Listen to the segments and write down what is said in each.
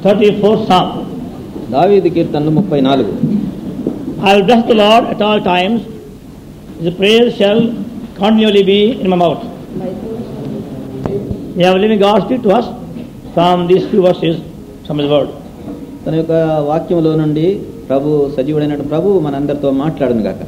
34th Psalm. దావీదు కీర్తనలు ముప్పై నాలుగు I will bless the Lord at all times. His praise shall continually be in my mouth. We have living God speak to us from these few verses from His word. తన యొక్క వాక్యంలో నుండి ప్రభు సజీవుడైన ప్రభు మనందరితో మాట్లాడును గాక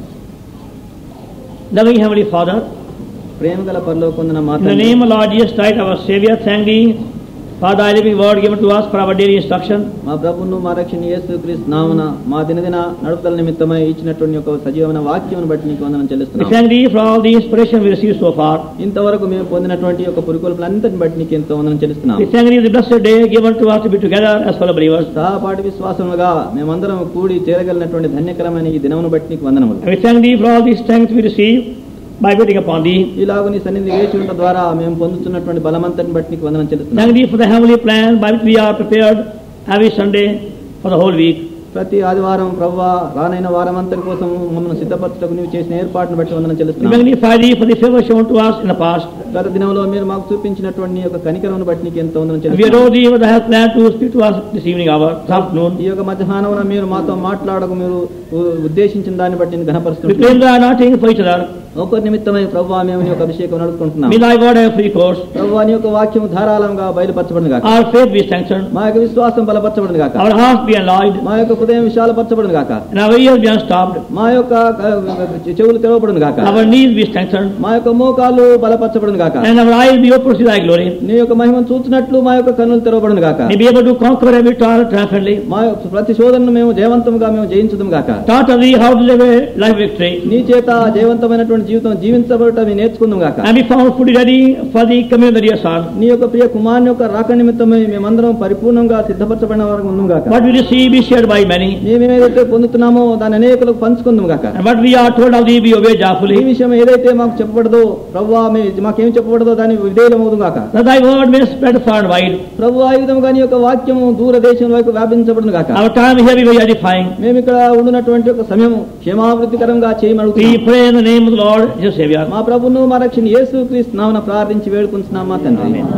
Loving Heavenly Father, ప్రేమ గల పరలోకొందున in the మాట్లాడి name of Lord Jesus Christ, our Savior, thank Thee for Thy living word given to us for our daily instruction. మా ప్రభును మా రక్షణ యేసు క్రీస్తు నామన మా దినదిన నడుపుదల నిమిత్తమై ఇచ్చినటువంటి ఒక సజీవమైన వాక్యం బట్టి నీకు వందనం We చెల్లిస్తున్నాం thank Thee for all the inspiration we received so far. ఇంతవరకు మేము పొందినటువంటి ఒక పురుకులంతటిని బట్టి నీకు ఎంతో వందనం చెల్లిస్తున్నాం We thank Thee for the blessed day given to us to be together as fellow believers. సహపాటి విశ్వాసముగా మేమందరం కూడి చేరగలిగినటువంటి ధన్యకరమైన ఈ దినమును బట్టి నీకు వందనములు And we thank Thee for all the strength we receive by waiting upon Thee. ఇలాగ నీ సన్నిధి వేచి ఉండటం ద్వారా మేము పొందుతున్నటువంటి బలమంతటిని బట్టి నీకు వందనం చెల్లిస్తున్నాం Thank Thee for the heavenly plan by which we are prepared every Sunday for the whole week. ప్రతి ఆదివారం ప్రవ్వా రానైన వారం అంతటి కోసం మమ్మల్ని సిద్ధపరచటకు నీవు చేసిన ఏర్పాటును బట్టి వందనం We చెల్లిస్తున్నాం magnify Thee for the favor shown to us in the past. గత దినంలో మీరు మాకు చూపించినటువంటి నీ యొక్క కనికరమును బట్టి నీకు ఎంతో వందనం We చెల్లిస్తున్నాం adore Thee for the health plan to speak to us this evening hour, this afternoon. ఈ యొక్క మధ్యాహ్నమున మీరు మాతో మాట్లాడకు మీరు ఉ- ఉద్దేశించిన దాన్ని బట్టి నేను We ఘనపరుస్తున్నాం claim Thy anointing for each other. ఒకరి నిమిత్తమై ప్రవ్వా మేము నీ యొక్క అభిషేకం నడుపుకుంటున్నాం May Thy word have free course. ప్రవ్వా నీ యొక్క వాక్యం ధారాళంగా బయలుపరచబడింది కాక Our faith be strengthened. మా యొక్క విశ్వాసం బలపరచబడింది కాక Our hearts be enlarged. మా యొక్క హృదయం విశాలపరచబడింది కాక And our ears be unstopped. మా యొక్క ఆ, చెవులు తెరవబడింది కాక Our knees be strengthened. మా యొక్క మోకాలు బలపరచబడింది కాక And our eyes be opened to see Thy glory. నీ యొక్క మహిమను చూచినట్లు మా యొక్క కన్నులు తెరవబడింది కాక May be able to conquer every trial triumphantly. మా యొక్క ప్రతి శోధనను మేము జయవంతంగా మేము జయించదుం గాక Taught of Thee how to live a life victory. నీ చేత జయవంతమైనటువంటి జీవితం జీవించబడటం మేము నేర్చుకుందాం గాక And be found fully ready for the coming of the dear Son. నీ యొక్క ప్రియ కుమారుని యొక్క రాక నిమిత్తమై మేమందరం పరిపూర్ణంగా సిద్ధపరచబడిన వరకు ఉందాం గాక What we receive be shared by many. మేమేదైతే పొందుతున్నామో దాని అనేకులకు పంచుకుందాం గాక And what we are told of Thee be obeyed ఈ joyfully. విషయం ఏదైతే మాకు చెప్పబడదో ప్రవ్వా మీ మాకేం చెప్పబడదో దాని విధేయులమవుదాం గాక That Thy word may spread far and wide. ప్రభు ఆ విధంగా నీ యొక్క వాక్యము దూర దేశం వైపు వ్యాపించబడును గాక Our time here be very edifying. మేము ఇక్కడ ఉండినటువంటి ఒక సమయం క్షేమాభివృద్ధికరంగా చేయమని We pray in the name of the Lord, Jesus Savior. మా ప్రభును మా రక్షణ యేసు క్రీస్తు నామన ప్రార్థించి వేడుకుంటున్నాం మా తండ్రి Amen.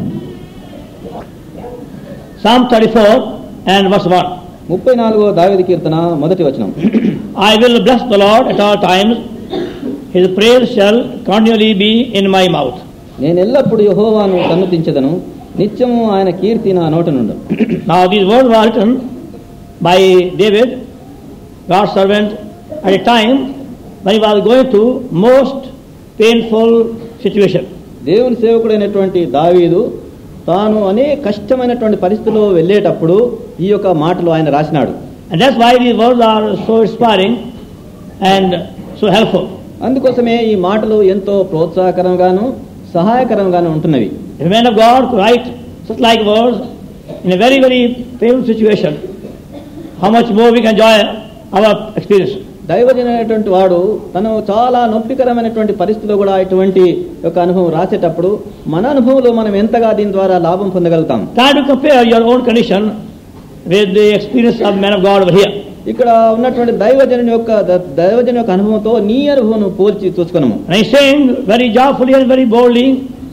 Psalm 34 and verse 1. ముప్పై నాలుగో దావిది కీర్తన మొదటి వచనం I will bless the Lord at all times. His praise shall continually be in my mouth. నేను ఎల్లప్పుడు యహోవాను సన్నతించదను నిత్యము ఆయన కీర్తి నా నోట నుండు Now these words were written by David, God's servant, at a time when he was going through most painful situation. దేవుని సేవకుడైనటువంటి దావీదు తాను అనేక కష్టమైనటువంటి పరిస్థితుల్లో వెళ్ళేటప్పుడు ఈ యొక్క మాటలు ఆయన రాసినాడు And that's why these words are so inspiring and so helpful. అందుకోసమే ఈ మాటలు ఎంతో ప్రోత్సాహకరంగాను సహాయకరంగాను ఉంటున్నవి If a man of God could write such like words in a very, very painful situation, how much more we can enjoy our experience. దైవజనమైనటువంటి వాడు తను చాలా నొప్పికరమైనటువంటి పరిస్థితిలో కూడా ఇటువంటి యొక్క అనుభవం రాసేటప్పుడు మన అనుభవంలో మనం ఎంతగా దీని ద్వారా లాభం పొందగలుగుతాం Try to compare your own condition with the experience of man of God over here. ఇక్కడ ఉన్నటువంటి దైవజనుని యొక్క ద- దైవజన యొక్క అనుభవంతో నీ అనుభవం పోల్చి చూసుకున్నాము And he's saying very joyfully and very boldly,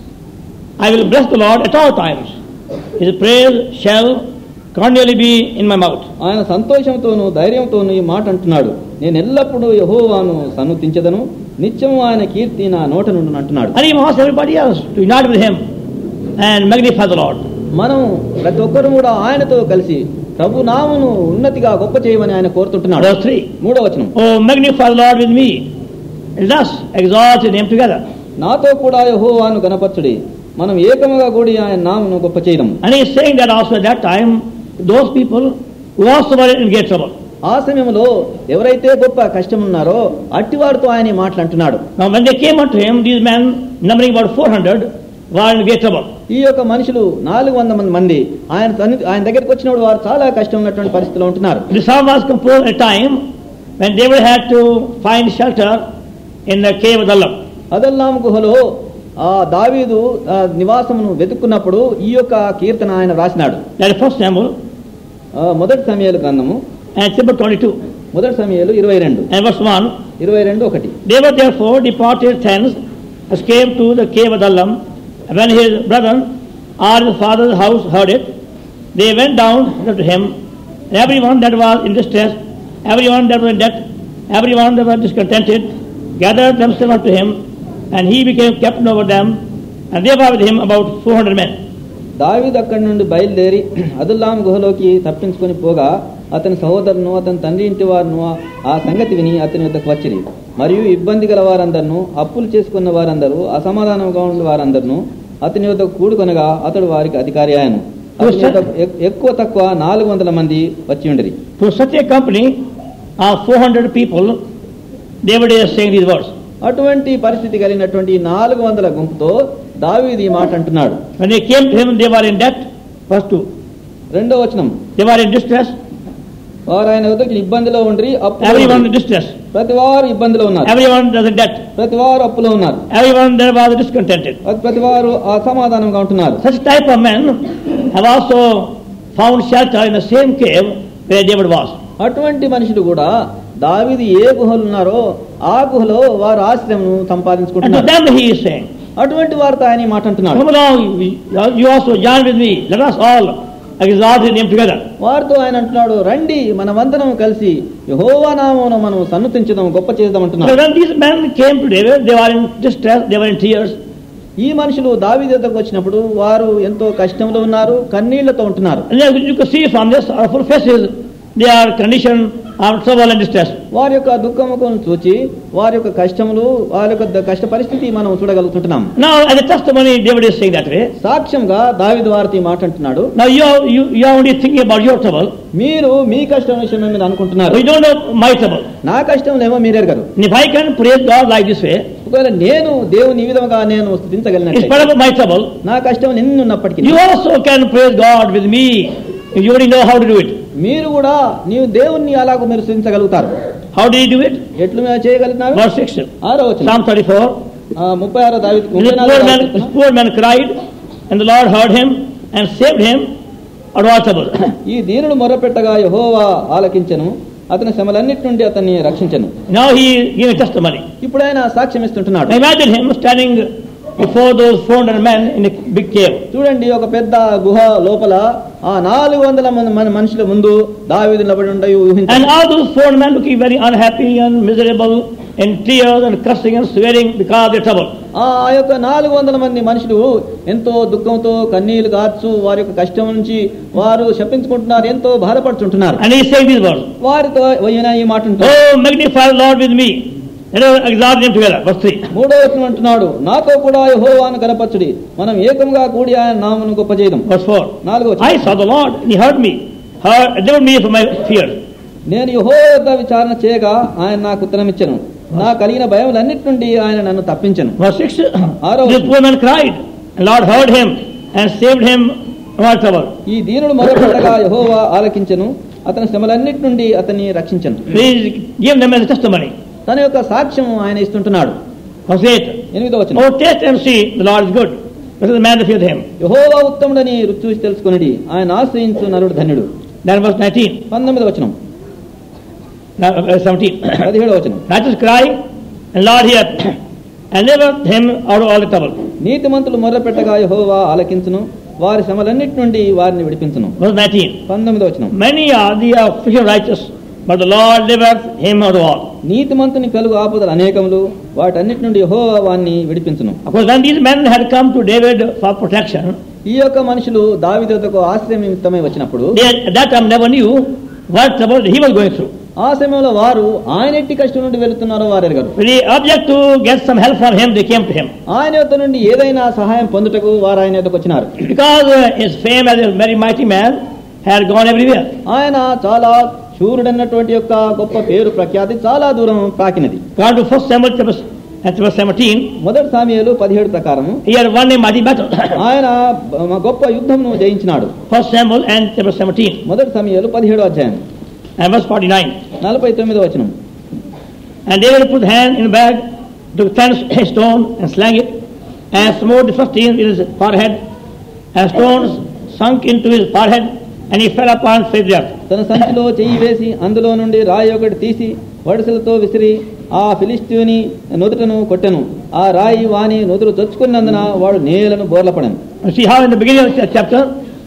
I will bless the Lord at all times. His praise shall continually be in my mouth. ఆయన సంతోషంతోను ధైర్యంతోను ఈ మాట అంటున్నాడు నేను ఎల్లప్పుడూ యహోవాను సన్నుతించదను నిత్యము ఆయన కీర్తి నా నోట నుండి అంటున్నాడు And he wants everybody else to unite with him and magnify the Lord. మనం ప్రతి ఒక్కరు కూడా ఆయనతో కలిసి ప్రభు నామును ఉన్నతిగా గొప్ప చేయమని ఆయన కోరుతుంటున్నాడు Verse 3. మూడో వచనం Oh, magnify the Lord with me. And thus exalt his name together. నాతో కూడా యహోవాను గణపరచుడి మనం ఏకముగా కూడి ఆయన నామును గొప్ప చేయడం And he is saying that also at that time, those people who also were in great trouble. ఆ సమయంలో ఎవరైతే గొప్ప కష్టం ఉన్నారో అట్టివారితో ఆయన ఈ మాటలు అంటున్నాడు Now, when they came unto him, these men, numbering about 400, were in great trouble. ఈ యొక్క మనుషులు నాలుగు వంద మంది మంది ఆయన సన్ని- ఆయన దగ్గరికి వచ్చినప్పుడు వారు చాలా కష్టం ఉన్నటువంటి పరిస్థితిలో ఉంటున్నారు The psalm was composed at a time when David had to find shelter in the cave of Adullam. అదల్లాం గుహలో ఆ దావీదు ఆ, నివాసమును వెతుక్కున్నప్పుడు ఈ యొక్క కీర్తన ఆయన రాసినాడు That is first Samuel ఆ, మొదటి సమయాలు గ్రంథము and chapter 22 మొదటి సమయాలు ఇరవై రెండు and verse 1. ఇరవై రెండు ఒకటి David therefore departed thence, escaped to the cave of Adullam, and when his brethren or his father's house heard it, they went down to him, and everyone that was in distress, everyone that was in debt, everyone that was discontented, gathered themselves unto him, and he became captain over them, and they were with him about 400 men. దావీదు అక్కడి నుండి బయలుదేరి అదుల్లాం గుహలోకి తప్పించుకొని పోగా అతని సహోదరును అతని తండ్రి ఇంటి వారును ఆ సంగతి విని అతని వద్దకు వచ్చిరి మరియు ఇబ్బంది గల వారందరిను అప్పులు చేసుకున్న వారందరూ అసమాధానంగా ఉన్న వారందరిను అతని వద్దకు కూడుకొనగా అతడు వారికి అధికారి ఆయను అతని యొద్దకు ఎక్- ఎక్కువ తక్కువ నాలుగు వందల మంది వచ్చి ఉండిరి To such a company of 400 people, David is saying these words. అటువంటి పరిస్థితి కలిగినటువంటి ఈ నాలుగు వందల గుంపుతో దావీదు ఈ మాట అంటున్నాడు When they came to him, they were in debt, verse 2. రెండో వచనం They were in distress, వారు ఆయన వద్దకు ఇబ్బందిలో ఉండ్రి అప్పులో everyone in ఉండ్రి. distress, ప్రతి వారు ఇబ్బందిలో ఉన్నారు everyone was in debt, ప్రతి వారు అప్పులో ఉన్నారు everyone there was discontented. ప్రతి వారు అసమాధానంగా ఉంటున్నారు Such type of men have also found shelter in the same cave where David was. అటువంటి మనుషులు కూడా దావీదు ఏ గుహలు ఉన్నారో ఆ గుహలో వారు ఆశ్రయం And to సంపాదించుకుంటున్నారు them he is saying, అటువంటి వారితో ఆయన ఈ మాట అంటున్నాడు Come along, you also join with me. Let us all exalt his name together. వారితో ఆయన అంటున్నాడు రండి మనమందరం కలిసి యహోవా నామమును మనం సన్నుతించుదాం గొప్ప చేద్దాం So అంటున్నాడు when these men came to David, they were in distress, they were in tears. ఈ మనుషులు దావీదు దగ్గరకు వచ్చినప్పుడు వారు ఎంతో కష్టంలో ఉన్నారు కన్నీళ్లతో ఉంటున్నారు And you you can see from their sorrowful faces, they are conditioned of trouble and distress. వారి యొక్క దుఃఖముఖం చూచి వారి యొక్క కష్టములు వారి యొక్క ద- కష్ట పరిస్థితి మనం చూడగలుగుతుంటున్నాం Now, as a testimony, David is saying that way. సాక్ష్యంగా దావీదు వారితో ఈ మాట అంటున్నాడు Now, you are, you, you are only thinking about your trouble. మీరు మీ కష్టం విషయమే మీరు అనుకుంటున్నారు You don't know my trouble. నా కష్టంలేమో మీరెరగరు And if I can praise God like this way, ఒకవేళ నేను దేవుని ఈ విధంగా నేను in స్థుతించగలిగినట్లయితే spite of my trouble, నా కష్టం ఎన్ని ఉన్నప్పటికీ you also can praise God with me if you already know how to do it. మీరు కూడా నీవు దేవుణ్ణి అలాగ మీరు స్థుతించగలుగుతారు How did he do it? ఎట్లు మీరు చేయగలుగుతున్నారు Verse 6. ఆరో వచ్చిన Psalm 34. ముప్పై ఆరో దావీదు This ముప్పై poor నాలుగో man, దావీదు this poor man cried, and the Lord heard him and saved him out of all trouble. ఈ దీనుడు మొరపెట్టగా యహోవా ఆలకించెను అతని శ్రమలన్నిటి నుండి అతన్ని రక్షించను now he gave a testimony. ఇప్పుడు ఆయన సాక్ష్యం ఇస్తుంటున్నాడు Imagine him standing before those 400 men in a big cave. చూడండి ఒక పెద్ద గుహ లోపల ఆ నాలుగు వందల మంది మన మనుషుల ముందు దావీదు నిలబడి ఉండయి And ఊహించండి all those 400 men looking very unhappy and miserable, in tears and cursing and swearing because of their trouble. ఆ యొక్క నాలుగు వందల మంది మనుషులు ఎంతో దుఃఖంతో కన్నీళ్లు గార్చు వారి యొక్క కష్టం నుంచి వారు శపించుకుంటున్నారు ఎంతో బాధపడుతుంటున్నారు And he is saying these words. వారితో ఈయన ఈ మాట అంటున్నాడు. Oh, magnify the Lord with me. Let us exalt him together. Verse 3. మూడో వచనం అంటున్నాడు నాతో కూడా యెహోవాను గనపరచుడి మనం ఏకంగా కూడి ఆయన నామను గొప్ప చేయడం Verse 4. నాలుగో వచనం. I saw the Lord, and he heard me, heard, delivered me from my fear. నేను యహో వద్ద విచారణ చేయగా ఆయన నాకు ఉత్తరమిచ్చను నా కలిగిన భయములన్నిటి నుండి ఆయన నన్ను తప్పించను Verse 6. Aro. This poor man cried, and Lord heard him and saved him from all trouble. ఈ దీనుడు మొదలుపెట్టగా యహోవా ఆలకించను అతని శ్రమలన్నిటి నుండి అతన్ని రక్షించను Please give them as a testimony. తన యొక్క సాక్ష్యం ఆయన ఇస్తుంటున్నాడు Verse 8. ఎనిమిదో వచ్చిన Oh, taste and see, the Lord is good. This is the man that feareth him. యహోవా ఉత్తముడని రుచి చూసి తెలుసుకుని ఆయన ఆశ్రయించు నరుడు ధన్యుడు Then verse 19. పంతొమ్మిది వచనం Now, verse 17. పదిహేడు వచనం Righteous cry, and Lord heareth, and delivereth him out of all the trouble. నీతిమంతులు మొర్రపెట్టగా యహోవా ఆలకించును వారి శ్రమలన్నిటి నుండి వారిని విడిపించును Verse 19. పంతొమ్మిది వచనం Many are the affliction of righteous, but the Lord delivereth him out of all. నీతిమంతుని కలుగు ఆపదలు అనేకములు వాటన్నిటి నుండి యహోవా వారిని విడిపించును Of course, when these men had come to David for protection, ఈ యొక్క మనుషులు దావిదతకు ఆశ్రయం నిమిత్తమై వచ్చినప్పుడు they at that time never knew what trouble he was going through. ఆ సమయంలో వారు ఆయన ఎట్టి కష్టం నుండి వెళుతున్నారో వారు ఎరగరు With the object to get some help from him, they came to him. ఆయన యొద్ద నుండి ఏదైనా సహాయం పొందుటకు వారు ఆయన యొద్దకు వచ్చినారు Because uh, his fame as a very mighty man had gone everywhere. ఆయన చాలా శూరుడన్నటువంటి యొక్క గొప్ప పేరు ప్రఖ్యాతి చాలా దూరం పాకినది According to 1 Samuel chapter chapter 17, మొదటి సామ్యాలు పదిహేడు ప్రకారము he had won a mighty battle. ఆయన బ- గొప్ప యుద్ధంను జయించినాడు 1 Samuel and chapter 17 మొదటి సమయాలు పదిహేడు అధ్యాయం and verse 49. నలభై తొమ్మిదో వచనం And David put hand in the bag, took ten stone and slang it, and smote the Philistine with his forehead, and stones sunk into his forehead, and he fell upon face death. తన సంచిలో చెయ్యి వేసి అందులో నుండి రాయి ఒకటి తీసి వడిసలతో విసిరి ఆ ఫిలిస్తీని నుదుటను కొట్టెను ఆ రాయి వాని నుదురు చొచ్చుకున్నందున వాడు నేలను బోర్లపడను You see how in the beginning of the chapter,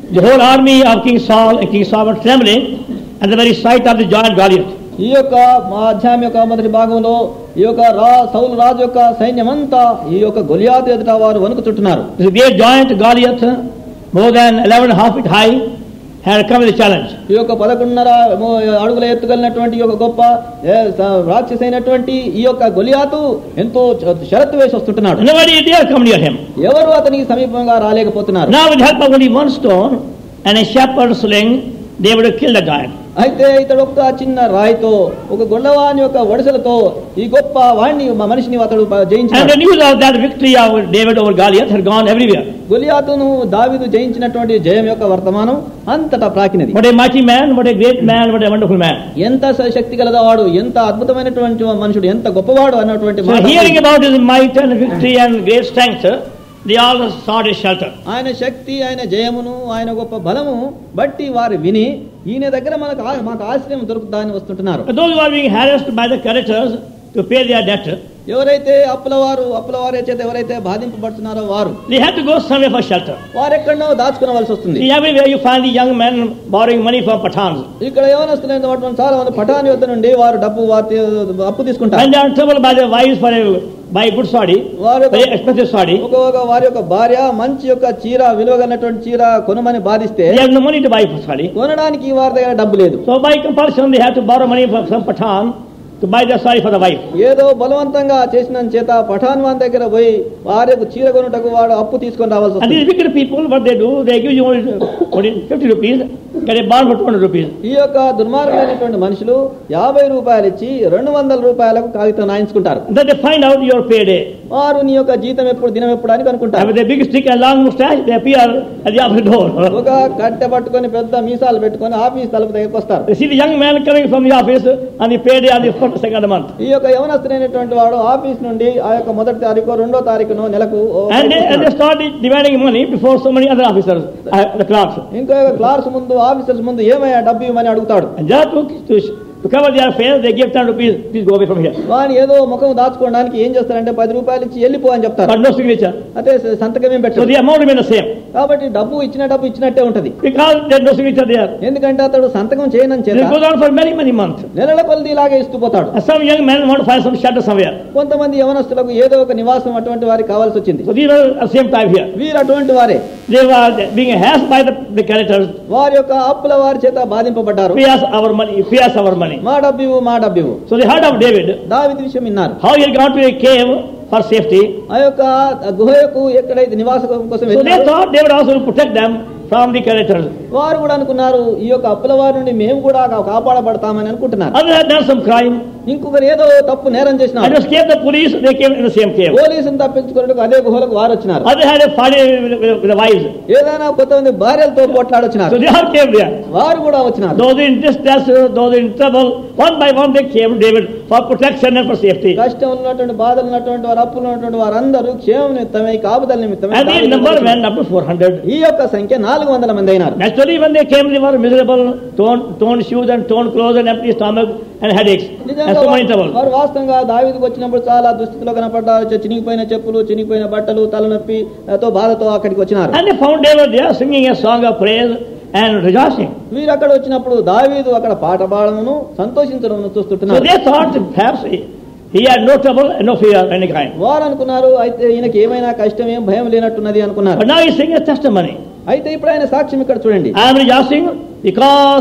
The whole army of King Saul and King Saul were trembling at the very sight of the giant Goliath. ఈ యొక్క మా అధ్యాయం యొక్క మొదటి భాగంలో ఈ యొక్క రా సౌలు రాజు యొక్క సైన్యమంతా ఈ యొక్క గొలియాతు ఎదుట వారు వణుకుచుంటున్నారు This great giant Goliath, more than 11 and a half feet high, had come with a challenge. ఈ యొక్క పదకొండున్నర మో- అడుగుల ఎత్తుగలిగినటువంటి ఈ యొక్క గొప్ప ఏ, స- రాక్షసైనటువంటి ఈ యొక్క గొలియాతు ఎంతో చ- షరత్తు వేసి వస్తుంటున్నాడు Nobody dare come near him. ఎవరు అతనికి సమీపంగా రాలేకపోతున్నారు Now, with the help of only one stone and a shepherd's sling, they would have killed the giant. అయితే ఇతడు ఒక చిన్న రాయితో ఒక గొల్లవాని యొక్క వడిసలతో ఈ గొప్ప వాణ్ణి మా మనిషిని అతడు ప- And the జయించాడు news of that victory of David over Goliath had gone everywhere. గొలియాతును దావీదు జయించినటువంటి జయం యొక్క వర్తమానం అంతటా ప్రాకినది What a mighty man, what a great man, what a wonderful man. ఎంత స- శక్తి గలవాడు ఎంత అద్భుతమైనటువంటి మనుషుడు ఎంత గొప్పవాడు అన్నటువంటి So, మాట hearing about his might and victory and great strength, they all sought his shelter. ఆయన శక్తి ఆయన జయమును ఆయన గొప్ప బలము బట్టి వారు విని ఈయన దగ్గర మనకు ఆ- మాకు ఆశ్రయం దొరుకుతా అని వస్తుంటున్నారు But those who are being harassed by the creditors to pay their debt, ఎవరైతే అప్పుల వారు అప్పుల వారి చేత ఎవరైతే బాధింపబడుతున్నారో వారు they have to go somewhere for shelter. వారు ఎక్కడో దాచుకునవలసి వస్తుంది See, everywhere you find the young men borrowing money from Pathans. ఇక్కడ యవనస్తులైన చాలా మంది పఠాని వద్ద నుండి వారు డబ్బు వారు తీ- అప్పు తీసుకుంటారు When they are troubled by their wives for a by good sari, వారు very expensive sari, ఒక ఒక వారి యొక్క భార్య మంచి యొక్క చీర విలువగలటువంటి చీర కొనమని బాధిస్తే they have no money to buy sari. కొనడానికి వారి దగ్గర డబ్బు లేదు So by compulsion, they have to borrow money from some Pathan to buy the sari for the wife. ఏదో బలవంతంగా చేసిన చేత పఠాన్ వాన్ దగ్గర పోయి వారి యొక్క చీర కొనుటకు వాడు అప్పు తీసుకొని రావాల్సి And వస్తుంది these wicked people, what they do, they give you only, only 50 rupees, get a bond for 200 rupees. ఈ యొక్క దుర్మార్గమైనటువంటి మనుషులు యాభై రూపాయలు ఇచ్చి రెండు వందల రూపాయలకు కాగితం రాయించుకుంటారు Then they find out your payday. వారు నీ యొక్క జీతం ఎప్పుడు దినం ఎప్పుడు అని And కనుక్కుంటారు with a big stick and long mustache, they appear at the office door. ఒక కట్టె పట్టుకొని పెద్ద మీసాలు పెట్టుకొని ఆఫీస్ తలుపు దగ్గరకు వస్తారు They see the young man coming from the office on the payday on the first, second month. ఈ యొక్క యవనస్తులైనటువంటి వాడు ఆఫీస్ నుండి ఆ యొక్క మొదటి తారీఖు రెండో తారీఖును నెలకు ఓ And they, and they start dividing money before so many other officers, uh, the clerks. ఇంకో క్లాస్ ముందు ఆఫీసర్స్ ముందు ఏమయ్యా డబ్బు ఇవ్వమని అడుగుతాడు And just to, to, to cover their affairs, they give 10 rupees, please go away from here. వాని ఏదో ముఖం దాచుకోవడానికి ఏం చేస్తారంటే పది రూపాయలు ఇచ్చి వెళ్ళిపో అని చెప్తారు But no signature. అదే సంతకం ఏం So పెట్టారు the amount remains the same. కాబట్టి డబ్బు ఇచ్చిన డబ్బు ఇచ్చినట్టే ఉంటది Because there's no signature there. ఎందుకంటే అతడు సంతకం చేయనని This చేత goes on for many, many months. నెలల కొలది ఇలాగే ఇస్తూ పోతాడు And some young men want to find some shelter somewhere. కొంతమంది యవనస్తులకు ఏదో ఒక నివాసం అటువంటి వారికి కావాల్సి వచ్చింది So these are at the same time here. వీరు అటువంటి వారే They were being harassed by the, the creditors. వారి యొక్క అప్పుల వారి చేత బాధింపబడ్డారు Pay us our money, pay us our money. మా డబ్బు ఇవ్వు, మా డబ్బు ఇవ్వు. So they heard of David, దావీదు విషయం విన్నారు how he had gone to a cave for safety. ఆ యొక్క గుహకు ఎక్కడైతే నివాసం కోసం So they వెళ్ళారో, thought David also will protect them from the creditors. వారు కూడా అనుకున్నారు ఈ యొక్క అప్పుల వారి నుండి మేము కూడా కా- కాపాడబడతామని అనుకుంటున్నారు Others had done some crime ఇంకొకరు ఏదో తప్పు నేరం and చేసినారు escaped the police, they came in the same cave. పోలీసులు తప్పించుకున్నట్టు అదే గుహలకు వారు వచ్చినారు Others had a fight with, with, with the wives. ఏదైనా కొంతమంది భార్యలతో So పోట్లాడొచ్చినారు they all came there. వారు కూడా వచ్చినారు Those in distress, those in trouble, one by one they came to David for protection and for safety. కష్టం ఉన్నటువంటి బాధలు ఉన్నటువంటి వారు అప్పులు ఉన్నటువంటి వారందరూ క్షేమ నిమిత్తమై కాపుదల నిమిత్తమై And the దావీదు number వచ్చినారు. went up to 400. ఈ యొక్క సంఖ్య నాలుగు వందల మంది అయినారు Naturally, when they came, they were miserable, torn, torn shoes and torn clothes and empty stomach and headaches and నిజంగా so many వారు- trouble. వారు వాస్తవంగా దావీదుకు వచ్చినప్పుడు చాలా దుస్థితిలో కనపడ్డారు చి- చినిగిపోయిన చెప్పులు చినిగిపోయిన బట్టలు తలనొప్పి తో బాధతో అక్కడికి వచ్చినారు And they found David there singing a song of praise and rejoicing. వీరు అక్కడ వచ్చినప్పుడు దావీదు అక్కడ పాట పాడమును సంతోషించడం So చూస్తుంటున్నారు they thought that perhaps he, he had no trouble and no fear of any kind. వారు అనుకున్నారు అయితే ఈయనకి ఏమైనా కష్టం ఏం భయం లేనట్టున్నది అనుకున్నారు But now he's singing a testimony. అయితే ఇప్పుడు ఆయన సాక్ష్యం ఇక్కడ చూడండి I am rejoicing because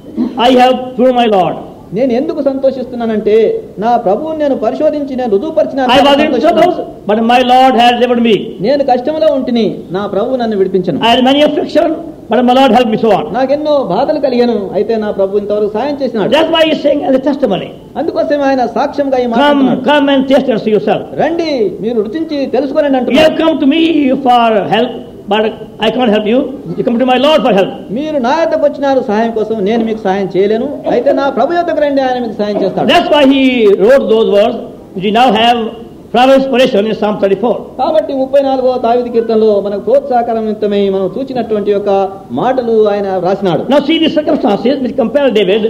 I have proved my Lord. నేను ఎందుకు సంతోషిస్తున్నానంటే నా ప్రభువుని నేను పరిశోధించి నేను రుజువుపరిచిన I was in trouble, but my Lord has delivered me. నేను కష్టంలో ఉంటిని నా ప్రభువు నన్ను విడిపించను I had many affliction, but my Lord helped me so on. నాకెన్నో బాధలు కలిగాను అయితే నా ప్రభు ఇంతవరకు సాయం చేసినాడు That's why he's saying as a testimony. అందుకోసం ఆయన సాక్ష్యంగా ఈ మాట్లాడుతున్నాడు Come, come and taste and see yourself. రండి మీరు రుచించి తెలుసుకోనండి You అంటున్నారు have come to me for help, but I can't help you. You come to my Lord for help. మీరు నా యొద్దకు వచ్చినారు సహాయం కోసం నేను మీకు సహాయం చేయలేను అయితే నా ప్రభు యొద్దకు రండి ఆయన మీకు సహాయం చేస్తాడు That's why he wrote those words which we now have from inspiration in Psalm 34. కాబట్టి ముప్పై నాలుగో తావిది కీర్తనలో మనకు ప్రోత్సాహకరం నిమిత్తమై మనం చూచినటువంటి యొక్క మాటలు ఆయన రాసినాడు Now see the circumstances which compel David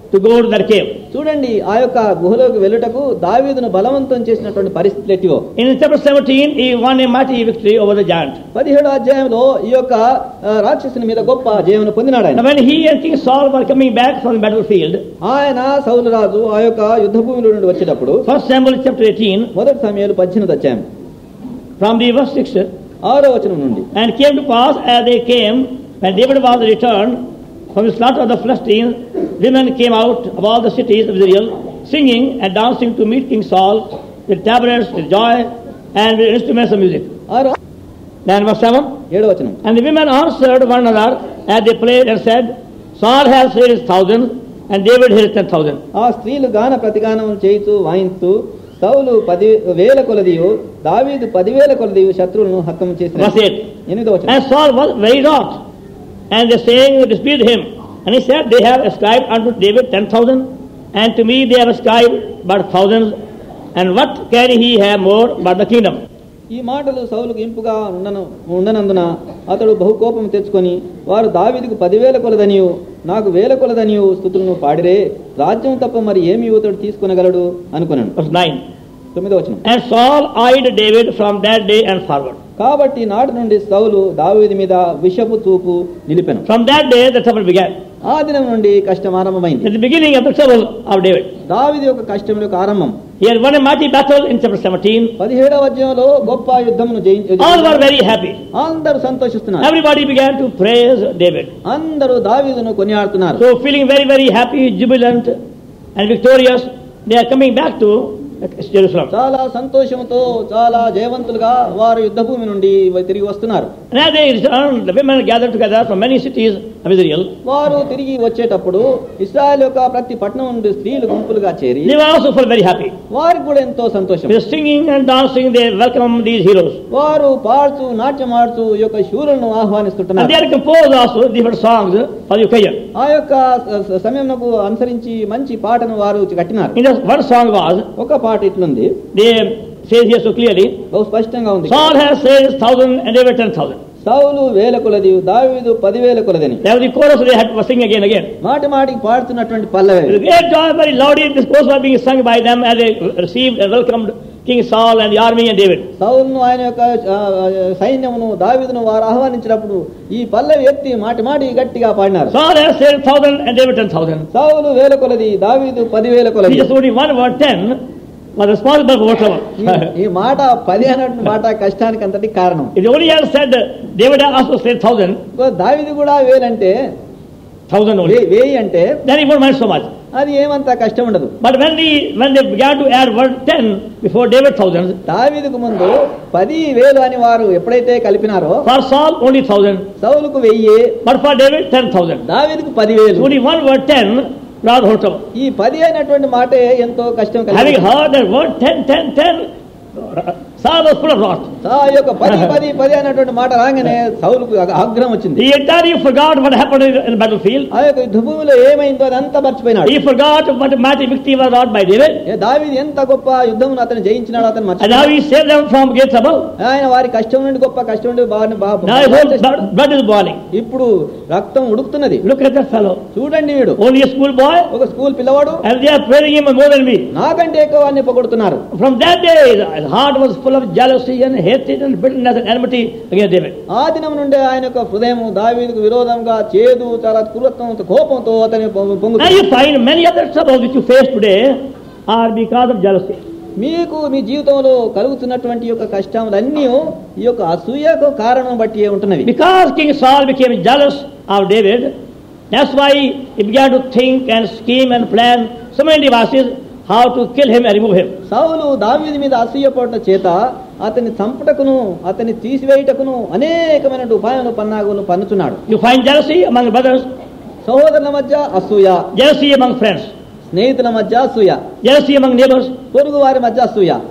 to go to that cave. చూడండి ఆ యొక్క గుహలోకి వెళ్ళుటకు దావీదును బలవంతం చేసినటువంటి పరిస్థితులు ఎట్టివో In chapter 17, he won a mighty victory over the giant. పదిహేడు అధ్యాయంలో ఈ యొక్క ఆ, రాక్షసుని మీద గొప్ప జయమును పొందినాడు ఆయన Now, when he and King Saul were coming back from the battlefield, ఆయన సౌలు రాజు ఆ యొక్క యుద్ధ భూమిలో నుండి వచ్చేటప్పుడు First Samuel chapter 18, మొదటి సమయాలు పద్దెనిమిది అధ్యాయం from the verse 6, ఆరో వచనం నుండి and it came to pass as they came, when David was returned from the slaughter of the Philistines, women came out of all the cities of Israel, singing and dancing to meet King Saul with tabrets, with joy, and with instruments of music. ఆరో Then verse 7, ఏడో వచనం And the women answered one another as they played and said, Saul has slain his thousands, and David his ten thousand. ఆ స్త్రీలు గాన ప్రతిగానం చేయుచూ వాయిస్తూ సౌలు పది వేల కొలదియు దావీదు పదివేల కొలదియు శత్రువులను హతం చేసిన Verse 8. ఎనిమిదో వచనం And Saul was very wroth, and they saying, disputed him. And he said, They have ascribed unto David ten thousand, and to me they have ascribed but thousands, and what can he have more but the kingdom? ఈ మాటలు సౌలుకు ఇంపుగా ఉండను ఉండనందున అతడు బహుకోపం తెచ్చుకొని వారు దావీదుకు పదివేల కొలదనియు నాకు వేల కొలదనియు స్థుతులను పాడిరే రాజ్యం తప్ప మరి ఏమి ఇతడు తీసుకొనగలడు అనుకున్నాను Verse 9. తొమ్మిదో వచనం And Saul eyed David from that day and forward. కాబట్టి నాటి నుండి సౌలు దావీదు మీద విషపు చూపు నిలిపెను From that day the trouble began. ఆ దినం నుండి కష్టం ఆరంభమైంది At the beginning of the trouble of David. దావీదు యొక్క కష్టం యొక్క ఆరంభం He had won a mighty battle in chapter 17. పదిహేడవ అధ్యాయంలో గొప్ప యుద్ధమును జయించి All were very happy. అందరూ సంతోషిస్తున్నారు Everybody began to praise David. అందరూ దావీదును కొనియాడుతున్నారు So feeling very, very happy, jubilant, and victorious, they are coming back to Jerusalem. చాలా సంతోషంతో చాలా జయవంతులుగా వారు యుద్ధ భూమి నుండి తిరిగి వస్తున్నారు And as they returned, the women gathered together from many cities of Israel. వారు తిరిగి వచ్చేటప్పుడు ఇస్రాయల్ యొక్క ప్రతి పట్టణం నుండి స్త్రీలు గుంపులుగా చేరి They were also full very happy. వారికి కూడా ఎంతో సంతోషం With singing and dancing, they welcomed these heroes. వారు పాడుతూ నాట్యం ఆడుతూ ఈ యొక్క శూరులను And ఆహ్వానిస్తుంటున్నారు they had composed also different songs for the occasion. ఆ యొక్క సమయంకు అనుసరించి మంచి పాటను వారు కట్టినారు In this one song was, ఒక పాట ఇట్లుంది they say here so clearly, బహు స్పష్టంగా ఉంది Saul has slain his thousand and David ten thousand. సౌలు వేల కొలది దావీదు పదివేల కొలదని That was the chorus they had to sing again again. మాటి మాటికి పాడుతున్నటువంటి పల్లవి With great joy, very loudly, this chorus was being sung by them as they received and welcomed King Saul and the army and David. సౌలును ఆయన యొక్క ఆ, ఆ, సైన్యమును దావీదును వారు ఆహ్వానించినప్పుడు ఈ పల్లవి ఎత్తి మాటి మాటి గట్టిగా పాడినారు Saul has slain thousand and David ten thousand. సౌలు వేల కొలది దావీదు పదివేల He కొలది just only one word ten was responsible for ఈ- whatever. ఈ మాట పది అన్నటువంటి మాట కష్టానికి అంతటి కారణం if they only had said David has also slain thousand, ఇంకో దావీదు కూడా వేలంటే thousand only, వే- వేయి అంటే then he won't mind so much. అది ఏమంత కష్టం ఉండదు But when the when they began to add word ten before David thousands, దావీదుకు ముందు పది వేలు అని వారు ఎప్పుడైతే కలిపినారో for Saul only thousand, సౌలుకు వెయ్యి but for David ten thousand. దావీదుకు పదివేలు Only one word ten, not whole trouble. ఈ పది అయినటువంటి మాటే ఎంతో కష్టం కలిగింది. Having heard that word ten, ten, ten, Saul was full of wrath. ఆ యొక్క పది పది పది అనేటువంటి మాట రాగానే సౌలుకు ఆగ- ఆగ్రహం వచ్చింది He entirely forgot what happened in in the battlefield. ఆ యొక్క యుద్ధ భూమిలో ఏమైందో అదంతా మర్చిపోయినాడు He forgot what a mighty victory was wrought by David. ఏ దావీదు ఎంత గొప్ప యుద్ధమును అతను జయించినాడో అతను And now మర్చిపోయాడు he saved them from great trouble. ఆయన వారి కష్టం నుండి గొప్ప కష్టం నుండి బాగా బాగా- Now his whole blood, blood is boiling. ఇప్పుడు రక్తం ఉడుకుతున్నది Look at that fellow. చూడండి వీడు Only a school boy, ఒక స్కూల్ పిల్లవాడు and they are praising him more than me. నాకంటే ఎక్కువ అన్ని పొగడుతున్నారు From that day, his heart was full of jealousy and hatred and bitterness and enmity against David. ఆ దినం నుండే ఆయన యొక్క హృదయం దావీదుకు విరోధంగా చేదు చాలా క్రూరత్వంతో కోపంతో అతని పొంగు- Now పొంగుతుంది you find many other troubles which you face today are because of jealousy. మీకు మీ జీవితంలో కలుగుతున్నటువంటి యొక్క కష్టములన్నీ ఈ యొక్క అసూయకు కారణం బట్టి ఉంటున్నవి Because King Saul became jealous of David, that's why he began to think and scheme and plan so many devices how to kill him and remove him. సౌలు దావీదు మీద అసూయపడట చేత అతన్ని చంపుటకును అతన్ని తీసివేయుటకును అనేకమైన ఉపాయాలు పన్నాగులు పన్నుచున్నాడు You find jealousy among brothers, సహోదరుల మధ్య అసూయ jealousy among friends, స్నేహితుల మధ్య అసూయ jealousy among neighbors, పొరుగు వారి మధ్య అసూయ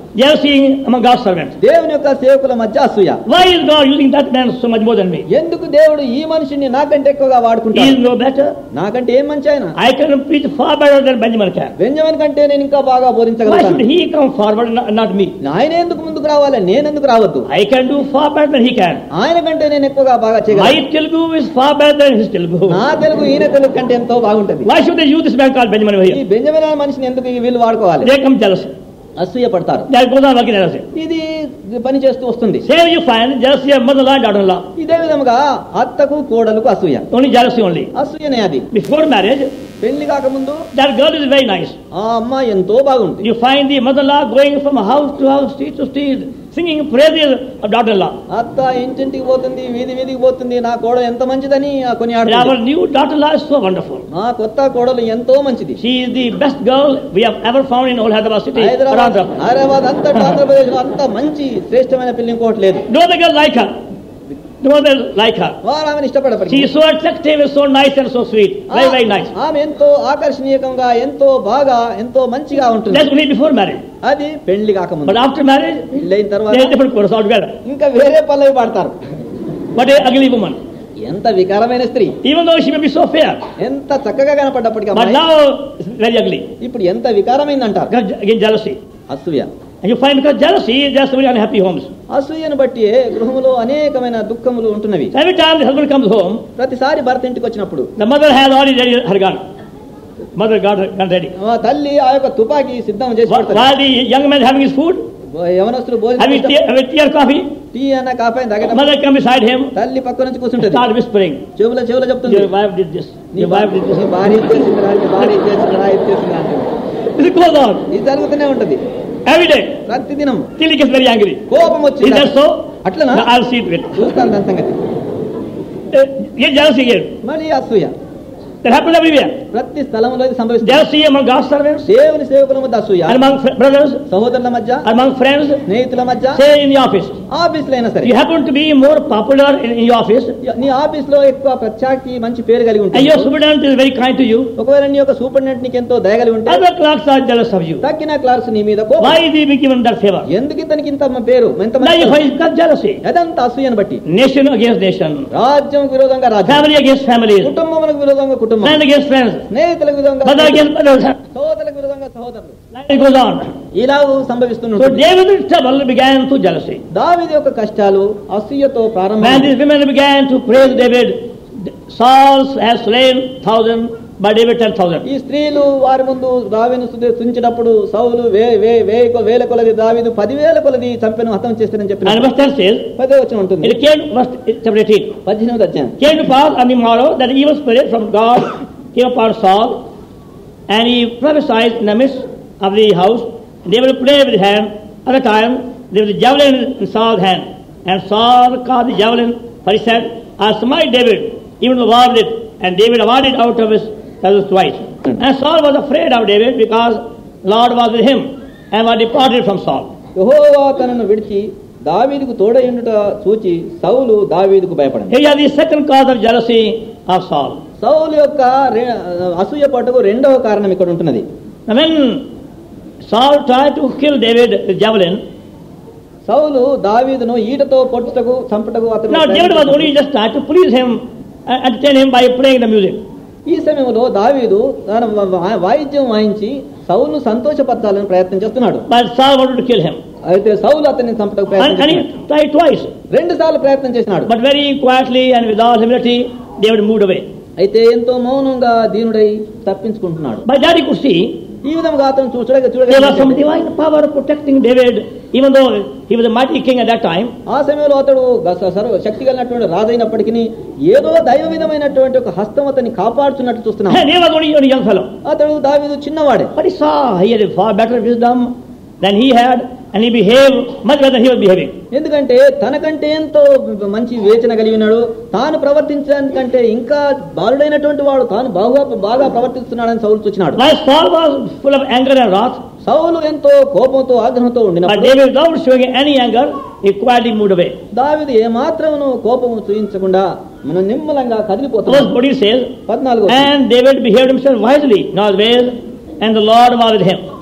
jealousy among God's servants. దేవుని యొక్క సేవకుల మధ్య అసూయ Why is God using that man so much more than me? ఎందుకు దేవుడు ఈ మనిషిని నాకంటే ఎక్కువగా He is వాడుకుంటాడు no better. నాకంటే ఏం మంచి ఆయన I can preach far better than Benjamin can. Benjamin కంటే నేను ఇంకా బాగా Why should బోధించగలుగుతాను he come forward, not not me? ఆయన ఎందుకు ముందుకు రావాలి నేను ఎందుకు రావద్దు I can do far better than he can. ఆయన కంటే నేను ఎక్కువగా బాగా My చేయగలను Telugu is far better than his Telugu. నా తెలుగు ఈయన తెలుగు కంటే ఎంతో బాగుంటది Why should they use this man called Benjamin over ఈ here? బెంజమిన్ అనే మనిషిని ఎందుకు ఈ వీళ్ళు వాడుకోవాలి They come jealousy. అసూయ పడతారు That goes on working jealousy. ఇది పని చేస్తూ వస్తుంది Same you find jealousy of mother-in-law and daughter-in-law. ఇదే విధముగా అత్తకు కోడలకు అసూయ Only jealousy only. అసూయనే అది Before marriage, పెళ్లి కాకముందు that girl is very nice. ఆ అమ్మాయి ఎంతో బాగుంది You find the mother-in-law going from house to house, street to street, singing praises of daughter-in-law. అత్త ఇంటింటికి పోతుంది వీధి వీధికి పోతుంది నా కోడలు ఎంత మంచిదని ఆ కొని And our ఆడుతుంది new daughter-in-law is so wonderful. మా కొత్త కోడలు ఎంతో మంచిది She is the best girl we have ever found in all Hyderabad city. Hyderabad Around her. Hyderabad అంతా ఆంధ్రప్రదేశ్ లో అంత మంచి శ్రేష్టమైన పెళ్లి ఇంకోటి లేదు No other girl like her. No other like her. వారు ఆమెను She ఇష్టపడపడి is so attractive, so nice and so sweet. Very, very nice. ఆమె ఎంతో ఆకర్షణీయంగా ఎంతో బాగా ఎంతో మంచిగా ఉంటుంది That's only before marriage. అది పెళ్లి కాకముందు But after marriage, పెళ్ళైన they తర్వాత are different chorus altogether. ఇంకా వేరే పల్లవి పాడతారు What a ugly woman. ఎంత వికారమైన స్త్రీ Even though she may be so fair, ఎంత చక్కగా కనపడ్డప్పటికీ but అమ్మాయి now it's very ugly. ఇప్పుడు ఎంత వికారమైంది అంటారు Because again, jealousy. అసూయ And you find because jealousy, there's very unhappy homes. అసూయను బట్టి గృహములో అనేకమైన దుఃఖములు ఉంటున్నవి So every time the husband comes home, ప్రతిసారి భర్త ఇంటికి వచ్చినప్పుడు the mother has already ready her gun. Mother got her gun ready. ఆ తల్లి ఆ యొక్క తుపాకీ సిద్ధం చేసి While పెడతారు. while the young man having his food, యవనస్తులు having tea, భోజనం having tea or coffee, tea అన్న కాఫీ తాగటం mother comes beside him, తల్లి పక్క నుంచి కూర్చుంటది start whispering, చెవుల చెవుల చెప్తుంది your wife did this, నీ your wife did నీ this. భార్య ఇచ్చేసిందిరా, నీ భార్య ఇచ్చేసిందిరా, ఇచ్చేసిందిరా అంటుంది. This goes on ఇది జరుగుతూనే ఉంటది every day ప్రతి దినం till he gets very angry. కోపం Is వచ్చింది that so? అట్లనా Now I'll see to it. చూస్తాను దాని సంగతి Uh, get jealousy again. మరి అసూయ That happens everywhere. ప్రతి స్థలంలో ఇది సంభవిస్తుంది Jealousy among God's servants, దేవుని సేవకుల మధ్య అసూయ and among fr- brothers, సహోదరుల మధ్య among friends, స్నేహితుల మధ్య say in the office. Office లో అయినా సరే You happen to be more popular in, in your office, నీ ఆఫీస్ లో ఎక్కువ ప్రత్యాక్తి మంచి పేరు కలిగి and ఉంటుంది your superintendent is very kind to you. ఒకవేళ నీ యొక్క సూపరింటెండెంట్ నీకు ఎంతో దయగలిగి ఉంటే Other clerks are jealous of you. తక్కిన క్లార్క్స్ నీ మీద కోపం Why is he being given that favor? ఎందుకు ఇతనికి ఇంత మ- పేరు ఎంత Now you మంచి find got jealousy. అదంతా అసూయను బట్టి Nation against nation, రాజ్యం విరోధంగా రాజ్యం family against families, కుటుంబములకు విరోధంగా కుటుంబం friends against friends, స్నేహితులకు విరోధంగా brother against brothers. సహోదరులకు విరోధంగా సహోదరులు It goes on. ఇలా So సంభవిస్తున్నట్టు David's trouble began through jealousy. దావిది యొక్క కష్టాలు అసూయతో When ప్రారంభం these women began to praise David, Saul has slain thousand, but David ten thousand. ఈ స్త్రీలు వారి ముందు దావిను తుంచినప్పుడు సౌలు వే వే వే వేల కొలది దావిదు పదివేల కొలది చంపెను హతం చేస్తానని And చెప్పిన verse 10 says, పదే వచ్చిన ఉంటుంది it came, verse chapter 18, పద్దెనిమిది అధ్యాయం came to pass on the morrow that the evil spirit from God came upon Saul, and he prophesied in the midst of the house. They will play with his hand. At the time, there was a javelin in Saul's hand, and Saul caught the javelin, for he said, I smite David, even the war with it, and David avoided out of his presence twice. And Saul was afraid of David because Lord was with him, and was departed from Saul. యెహోవా తనను విడిచి దావీదుకు తోడయుండుట చూచి సౌలు దావీదుకు భయపడింది Here is the second cause of jealousy of Saul. సౌలు యొక్క రె- అసూయ పట్టుకు రెండవ కారణం ఇక్కడ ఉంటున్నది Now when Saul tried to kill David with javelin, సౌలు దావీదును ఈటతో పొట్టుటకు చంపటకు అతను now David was only just trying to please him and entertain him by playing the music. ఈ సమయంలో దావీదు తన వా- వాయిద్యం వాయించి సౌలును సంతోషపరచాలని ప్రయత్నం చేస్తున్నాడు But Saul wanted to kill him. అయితే సౌలు అతన్ని చంపటకు And, ప్రయత్నం and చేస్తున్నాడు. he tried twice. రెండు సార్లు ప్రయత్నం చేసినాడు But very quietly and with all humility, David moved away. అయితే ఎంతో మౌనంగా దీనుడై తప్పించుకుంటున్నాడు By that he could see ఈ విధంగా అతను చూడగా there was some చూడగా divine power protecting David, even though he was a mighty king at that time. ఆ సమయంలో అతడు గ- సర్వ శక్తి కలిగినటువంటి రాజైనప్పటికీ ఏదో దైవ విధమైనటువంటి ఒక హస్తం అతన్ని కాపాడుతున్నట్టు చూస్తున్నాం And he was only a young fellow. అతడు దావీదు చిన్నవాడే But he saw he had far better wisdom than he had, and he behaved much better than he was behaving. ఎందుకంటే తనకంటే ఎంతో మంచి వేచన కలిగి ఉన్నాడు తాను ప్రవర్తించడానికంటే ఇంకా బాలుడైనటువంటి వాడు తాను బాగా బాగా ప్రవర్తిస్తున్నాడని సౌలు చూచినాడు While Saul was full of anger and wrath, సౌలు ఎంతో కోపంతో ఆగ్రహంతో but ఉండినప్పుడు David, without showing any anger, he quietly moved away. దావీదు ఏమాత్రమును కోపము చూపించకుండా మనం నిమ్మలంగా Verse కదిలిపోతున్నాం 14 says, పద్నాలుగు And David behaved himself wisely in all ways, and the Lord was with him.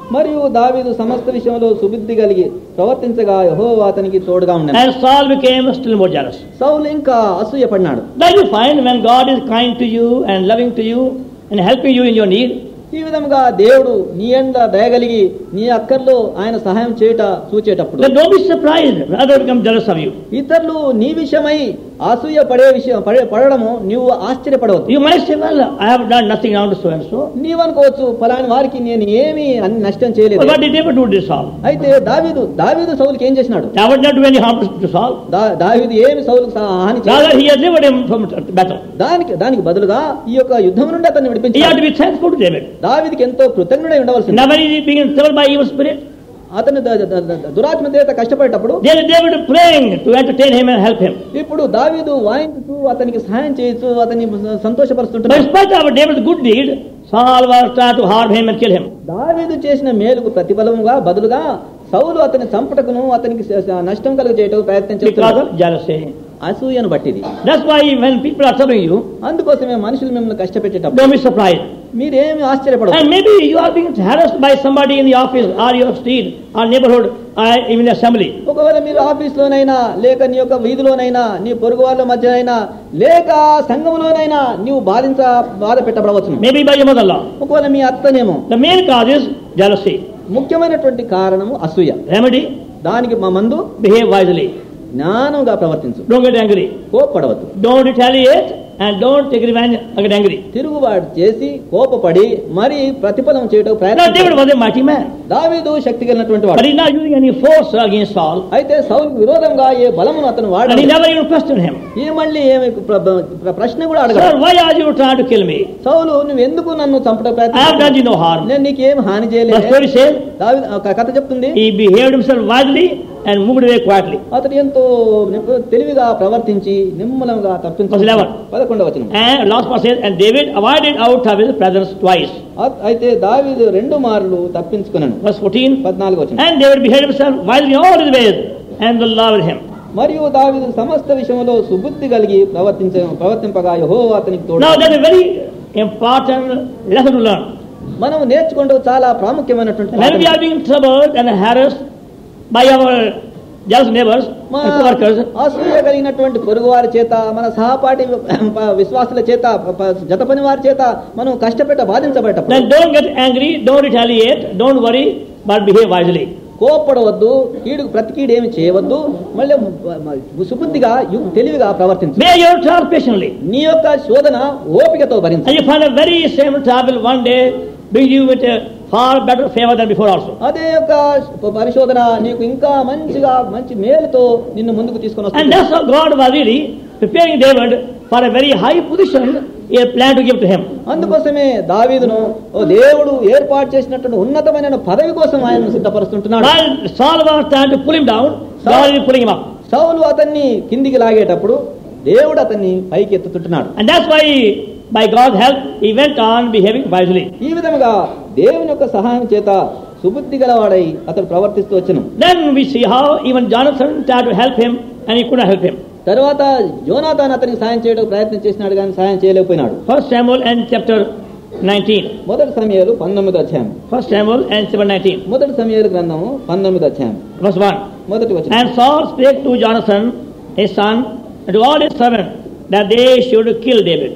మరియు దావీదు సమస్త విషయంలో సుబుద్ధి కలిగి ప్రవర్తించగా యెహోవా అతనికి తోడుగా ఉన్నాడు And Saul became still more jealous. సౌలు ఇంకా అసూయ పడినాడు Then you find when God is kind to you and loving to you and helping you in your need, ఈ విధంగా దేవుడు నీ ఎండ దయగలిగి నీ అక్కర్లో ఆయన సహాయం చేయుట చూచేటప్పుడు then don't be surprised when others become jealous of you. ఇతరులు నీ విషయమై అసూయ పడే విషయం పడే పడడము నీవు ఆశ్చర్యపడవద్దు You might say, well, I have done nothing wrong to so and so. నీవనుకోవచ్చు ఫలాని వారికి నేను ఏమీ అన్ని నష్టం But చేయలేదు what did David do to Saul? అయితే దావీదు దావీదు సౌలుకి ఏం చేసినాడు David did not do any harm to Saul. దా- దావీదు ఏమి సౌలుకు సహా హాని చేయలేదు Rather, he has delivered him from battle. దానికి దానికి బదులుగా ఈ యొక్క యుద్ధం నుండి అతన్ని He had విడిపించాడు to be thankful to David. దావీదికి ఎంతో కృతజ్ఞుడై ఉండవలసింది Now, when he is being troubled by evil spirit, అతను ద- ద- ద- దురాత్మ దేవత కష్టపడేటప్పుడు there is David praying to entertain him and help him. ఇప్పుడు దావీదు వాయించుతూ అతనికి సహాయం చేయొచ్చు అతన్ని But in సంతోషపరుస్తుంటున్నాడు spite of David's good deed, Saul was trying to harm him and kill him. దావీదు చేసిన మేలుకు ప్రతిఫలముగా బదులుగా సౌలు అతని చంపటకును అతనికి స- స- నష్టం కలుగజేయటం ప్రయత్నం Because చేస్తున్నాడు of jealousy. అసూయను బట్టిది That's why when people are troubling you, అందుకోసమే మనుషులు మిమ్మల్ని కష్టపెట్టేటప్పుడు don't be surprised. మీరేమి ఆశ్చర్యపడదు And maybe you are being harassed by somebody in the office or your street or neighborhood or even the assembly. ఒకవేళ మీరు ఆఫీస్లోనైనా లేక నీ యొక్క వీధిలోనైనా నీ పొరుగు వాళ్ళ మధ్యనైనా లేక సంఘంలోనైనా నీవు బాధించ బాధ పెట్టబడవచ్చును Maybe by your mother-in-law. ఒకవేళ మీ అత్తనేమో The main cause is jealousy. ముఖ్యమైనటువంటి కారణము అసూయ Remedy, దానికి మా మందు behave wisely. జ్ఞానంగా ప్రవర్తించు Don't get angry. కోప్పడవద్దు Don't retaliate and don't take revenge or get angry. తిరుగుబాటు చేసి కోపపడి మరి ప్రతిఫలం చేయటం Now ప్రయత్నం David was a mighty man. దావీదు శక్తి కలిగినటువంటి But వాడు he's not using any force against Saul. అయితే సౌలుకు విరోధంగా ఏ బలమును అతను And he వాడలేదు never even questioned him. ఈ మళ్ళీ ఏమి ప్ర- ప్ర- ప్రశ్న కూడా Sir, అడగడు why are you trying to kill me? సౌలు నువ్వు ఎందుకు నన్ను చంపడం I have ప్రయత్నం done you no harm. నేను నీకేం హాని The చేయలేదు story says దావీదు- ఒక కథ చెప్తుంది he behaved himself wisely and moved away quietly. అతడు ఎంతో నిపు- తెలివిగా ప్రవర్తించి నిమ్మలంగా తప్పించు Verse 11. పదకొండవ వచనం And last part says, and David avoided out of his presence twice. అ- అయితే దావీదు రెండు మార్లు తప్పించుకున్నాను Verse 14. పద్నాలుగు వచనం And David behaved himself wisely in all his ways, and the Lord with him. మరియు దావీదు సమస్త విషయంలో సుబుద్ధి కలిగి ప్రవర్తించ ప్రవర్తింపగా యహో అతనికి తోడు Now that's a very important lesson to learn. మనం నేర్చుకుంటూ చాలా ప్రాముఖ్యమైనటువంటి When we పాఠం. are being troubled and harassed by our jealous neighbors మా and co-workers, అసూయ కలిగినటువంటి పొరుగు వారి చేత మన సహపాఠి ప- విశ్వాసుల చేత ప- ప- జత పని వారి చేత మనం కష్టపెట్ట బాధించబడేటప్పుడు then don't get angry, don't retaliate, don't worry, but behave wisely. కోప్పడవద్దు కీడుకు ప్రతి కీడు ఏమి చేయవద్దు మళ్ళీ మ- మ- సుబుద్ధిగా యు- తెలివిగా ప్రవర్తించు Bear your trial patiently. నీ యొక్క శోధన ఓపికతో భరించు And you find a very same trouble one day bring you with a far better favor than before also. అదే యొక్క పరిశోధన నీకు ఇంకా మంచిగా మంచి మేలుతో నిన్ను ముందుకు తీసుకొని And వస్తుంది that's how God was really preparing David for a very high position he had planned to give to him. అందుకోసమే దావీదును ఓ దేవుడు ఏర్పాటు చేసినటువంటి ఉన్నతమైన పదవి కోసం ఆయనను సిద్ధపరుస్తుంటున్నాడు While Saul was trying to pull him down, God is pulling him up. సౌలు అతన్ని కిందికి లాగేటప్పుడు దేవుడు అతన్ని పైకి ఎత్తుతుంటున్నాడు And that's why, by God's help, he went on behaving wisely. ఈ విధముగా దేవుని యొక్క సహాయం చేత సుబుద్ధి గలవాడై అతడు ప్రవర్తిస్తూ వచ్చును Then we see how even Jonathan tried to help him and he couldn't help him. తర్వాత యోనాథాన్ అతనికి సాయం చేయడం ప్రయత్నం చేసినాడు కానీ సాయం చేయలేకపోయినాడు First Samuel and chapter 19. మొదటి సమయాలు పంతొమ్మిది అధ్యాయం First Samuel and chapter 19. మొదటి సమయాలు గ్రంథము పంతొమ్మిది అధ్యాయం Verse 1. మొదటి వచ్చిన And Saul spake to Jonathan, his son, and to all his servants, that they should kill David.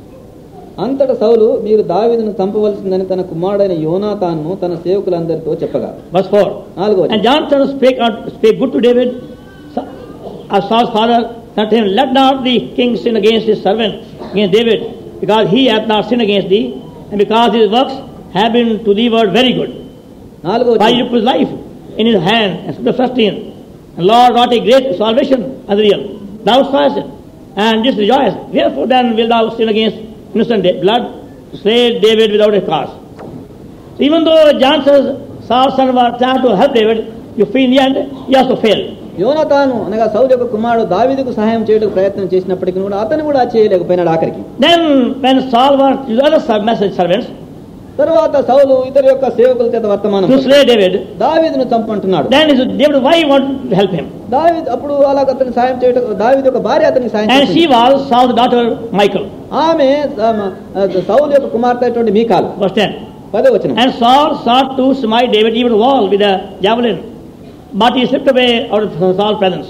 అంతట సౌలు మీరు దావీదును చంపవలసిందని తన కుమారుడైన యోనాతాన్ను తన సేవకులందరితో చెప్పగా Verse 4. నాలుగో And Jonathan spake, out, spake good to David, Sa- as Saul's father, said to him, Let not the king sin against his servant, against David, because he hath not sinned against thee, and because his works have been to thee word very good. నాలుగో For he put his life in his hand and stood the first in. And Lord wrought a great salvation as real. Thou sawest it, and didst rejoice. Wherefore then wilt thou sin against innocent da- blood, to slay David without a cause? So even though Johnson, Saul's son, was trying to help David, you feel in the end, he also failed. యోనతాను అనగా సౌలు యొక్క కుమారుడు దావీదుకు సహాయం చేయడానికి ప్రయత్నం చేసినప్పటికీ కూడా అతను కూడా చేయలేకపోయినాడు ఆఖరికి Then when Saul was his other ser- message servants తరువాత సౌలు ఇతర యొక్క సేవకుల చేత వర్తమానం to slay David, దావీదును చంపంటున్నాడు then he said, David, why you want to help him? దావీద్ అప్పుడు అలా అతనికి సాయం చేయటం దావీదు యొక్క భార్య అతనికి సాయం And she చేసింది. was Saul's daughter Michael. ఆమె ఆ, సౌలు యొక్క కుమార్తె అయినటువంటి మీకాలు Verse 10. పదో వచనం And Saul sought to smite David even the wall with a javelin, but he slipped away out of Saul's presence.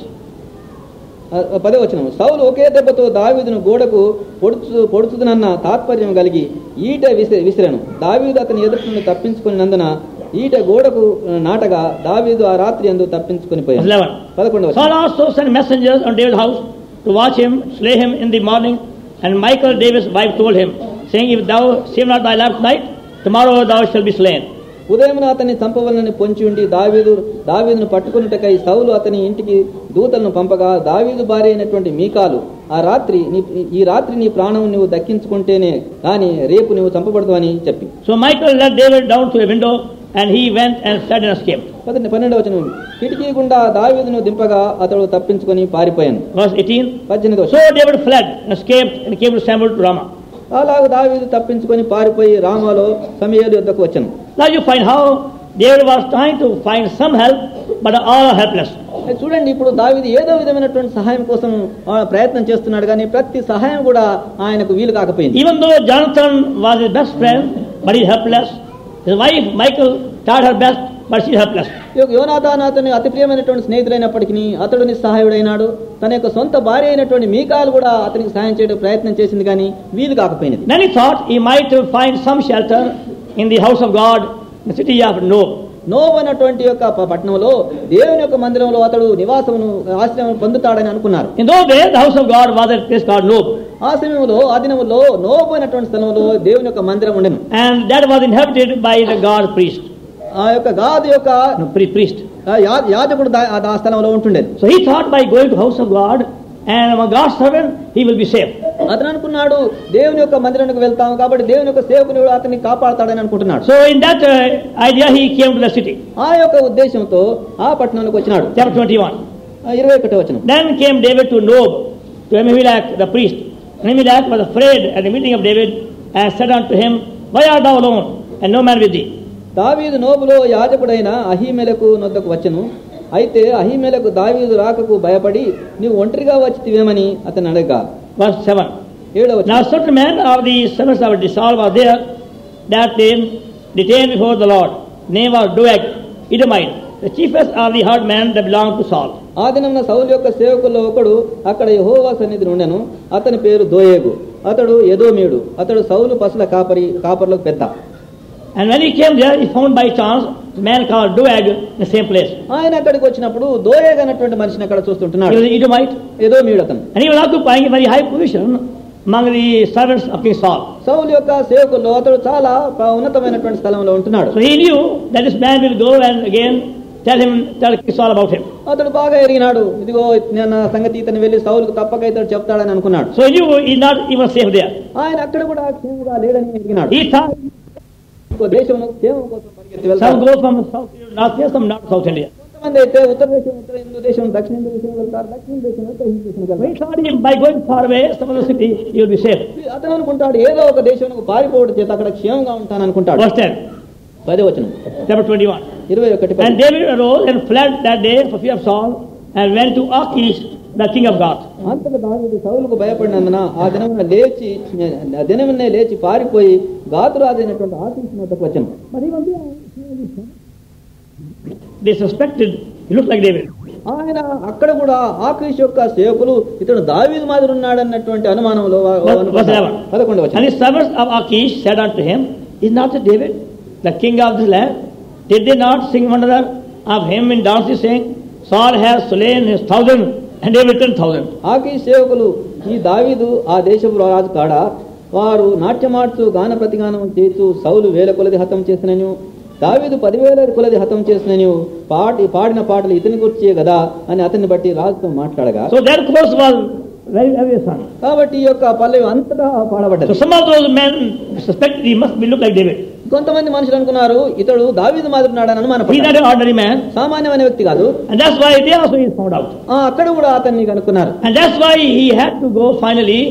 ఆ, పదో వచనం సౌలు ఒకే దెబ్బతో దావీదును గోడకు పొడుచు పొడుచుదనన్న తాత్పర్యం కలిగి ఈట విసి విసిరను దావీదు అతని ఎదుటి నుండి తప్పించుకుని నందున ఈట గోడకు ఆ, నాటగా దావీదు ఆ రాత్రి అందు తప్పించుకొని Verse పోయాడు 11. పదకొండవ Saul also sent messengers on David's house to watch him, slay him in the morning. And Michael, David's wife, told him, saying, If thou save not thy life tonight, tomorrow thou shalt be slain. ఉదయం అతన్ని చంపవలనని పొంచి ఉండి దావీదు దావీదును పట్టుకున్నటకై సౌలు అతని ఇంటికి దూతలను పంపగా దావీదు భార్య అయినటువంటి మీకాలు ఆ రాత్రి నీ ఈ రాత్రి నీ ప్రాణం నువ్వు దక్కించుకుంటేనే కానీ రేపు నువ్వు చంపబడదు అని చెప్పి So Michael let David down through a window, and he went and fled and escaped. పదండి పన్నెండవ వచనం కిటికీ గుండా దావీదును దింపగా అతడు తప్పించుకొని పారిపోయాను Verse 18. పద్దెనిమిది So వచనం David fled and escaped and came to Samuel to Ramah. అలాగ దావీదు తప్పించుకొని పారిపోయి రామాలో సమయాలు యొద్దకు వచ్చాను Now you find how David was trying to find some help, but all are helpless. చూడండి ఇప్పుడు దావీదు ఏదో విధమైనటువంటి సహాయం కోసం ఆ, ప్రయత్నం చేస్తున్నాడు కానీ ప్రతి సహాయం కూడా ఆయనకు వీలు కాకపోయింది Even though Jonathan was his best friend, but he's helpless. His wife, Michael, tried her best, but she's helpless. Jonathan అతని అతి ప్రియమైనటువంటి స్నేహితుడైనప్పటికీ అతడు నిస్సహాయుడైనాడు తన యొక్క సొంత భార్య అయినటువంటి మీకాలు కూడా అతనికి సహాయం చేయడం ప్రయత్నం చేసింది కానీ వీలు కాకపోయినది Then he thought he might find some shelter in the house of God, in the city of Nob. నోవ్ అన్నటువంటి యొక్క ప- పట్టణంలో దేవుని యొక్క మందిరంలో అతడు నివాసమును ఆశ్రయం పొందుతాడని అనుకున్నారు In those days, the house of God was a place called Nob, ఆ సమయంలో ఆ దినములో నోబు అయినటువంటి స్థలంలో దేవుని యొక్క మందిరం ఉండెను and that was inhabited by the God priest. ఆ యొక్క గాదు యొక్క No, pri- priest. ఆ యా- యాజకుడు దా- ఆ ఆ స్థలంలో ఉంటుండేది So he thought by going to house of God and among God's servant, he will be safe. అతను అనుకున్నాడు దేవుని యొక్క మందిరానికి వెళ్తాం కాబట్టి దేవుని యొక్క సేవకుని అతన్ని కాపాడతాడని అనుకుంటున్నాడు So in that uh, idea, he came to the city. ఆ యొక్క ఉద్దేశంతో ఆ పట్టణానికి వచ్చినాడు Chapter 21. ఆ ఇరవై ఒకటో వచనం Then came David to Nob, to Ahimelech the priest. And Ahimelech was afraid at the meeting of David, and said unto him, Why art thou alone, and no man with thee? దావీదు నోబులో యాజకుడైన అహీమెలకు నొద్దకు వచ్చెను అయితే అహీమెలకు దావీదు రాకకు భయపడి నీవు ఒంటరిగా వచ్చితివేమని అతను అడగా Verse 7. ఏడవ Now certain men of the servants of Saul was there, that they detained before the Lord. Name was Doeg, Edomite, the chiefest of the herdmen that belonged to Saul. ఆ దినమున సౌలు యొక్క సేవకుల్లో ఒకడు అక్కడ యెహోవా సన్నిధి ఉండెను అతని పేరు దోయేగు అతడు ఎదోమీయుడు అతడు సౌలు పసుల కాపరి కాపర్లకు పెద్ద And when he came there, he found by chance a man called Doeg in the same place. ఆయన అక్కడికి వచ్చినప్పుడు దోయేగు అనేటువంటి మనిషిని అక్కడ He చూస్తుంటున్నాడు was an Edomite, ఎదోమీయుడు అతను and he was occupying a very high position among the servants of King Saul. సౌలు యొక్క సేవకుల్లో అతడు చాలా ప్ర- ఉన్నతమైనటువంటి స్థలంలో ఉంటున్నాడు So he knew that this man will go and again tell him, tell King Saul about him. అతడు బాగా ఎరిగినాడు ఇదిగో నేను నా సంగతి ఇతను వెళ్ళి సౌలుకు తప్పక ఇతడు చెప్తాడని అనుకున్నాడు So he knew he's not even safe there. ఆయన అక్కడ కూడా క్షేమంగా లేడని ఎరిగినాడు He thought ఇంకో దేశం క్షేమం కోసం పరిగెత్తి some వెళ్తాడు go from South North India, some not South India. కొంతమంది అయితే ఉత్తర దేశం ఉత్తర హిందూ దేశం దక్షిణ హిందూ దేశం వెళ్తారు దక్షిణ దేశం అయితే హిందూ దేశం So he వెళ్తారు thought he, by going far away, some other city, he will be safe. అతను అనుకుంటాడు ఏదో ఒక దేశం పారిపోవడం చేత అక్కడ క్షేమంగా ఉంటాను అనుకుంటాడు Verse 10, పదే వచనం chapter 21. ఇరవై ఒకటి పది. And David arose and fled that day for fear of Saul and went to Achish, the king of Gath. అంతటా దావీదు సౌలుకు భయపడినందున ఆ దినమున లేచి ఆ దినమునే లేచి పారిపోయి గాతురాజైనటువంటి ఆశించిన వద్దకు వచ్చాను But even there, they suspected he looked like David. ఆయన అక్కడ కూడా ఆకీష్ యొక్క సేవకులు ఇతడు దావీదు మాదిరి ఉన్నాడన్నటువంటి అనుమానంలో వా- Verse అనుకుంటారు. 11. పదకొండవ And వచనం the servants of Achish said unto him, Is not it David, the king of this land? Did they not sing one another of him in dances, saying, Saul has slain his thousand and David ten thousand? ఆకీష్ సేవకులు ఈ దావీదు ఆ దేశపు రాజు కాడ వారు నాట్యమాడుతూ గాన ప్రతిగానం చేస్తూ సౌలు వేల కొలది హతం చేసినను దావీదు పదివేల కొలది హతం చేసినను పాటి పాడిన పాటలు ఇతని గుర్చే కదా అని అతన్ని బట్టి రాజుతో మాట్లాడగా So their course was very very son. కాబట్టి ఈ యొక్క పల్లవి అంతటా So పాడబడ్డది some of those men suspected he must be look like David. కొంతమంది మనుషులు అనుకున్నారు ఇతడు దావీదు మాదిరి ఉన్నాడని He's అనుమానపడ్డారు not an ordinary man. సామాన్యమైన వ్యక్తి కాదు And that's why they also is found out. ఆ, అక్కడ కూడా అతన్ని కనుక్కున్నారు And that's why he had to go finally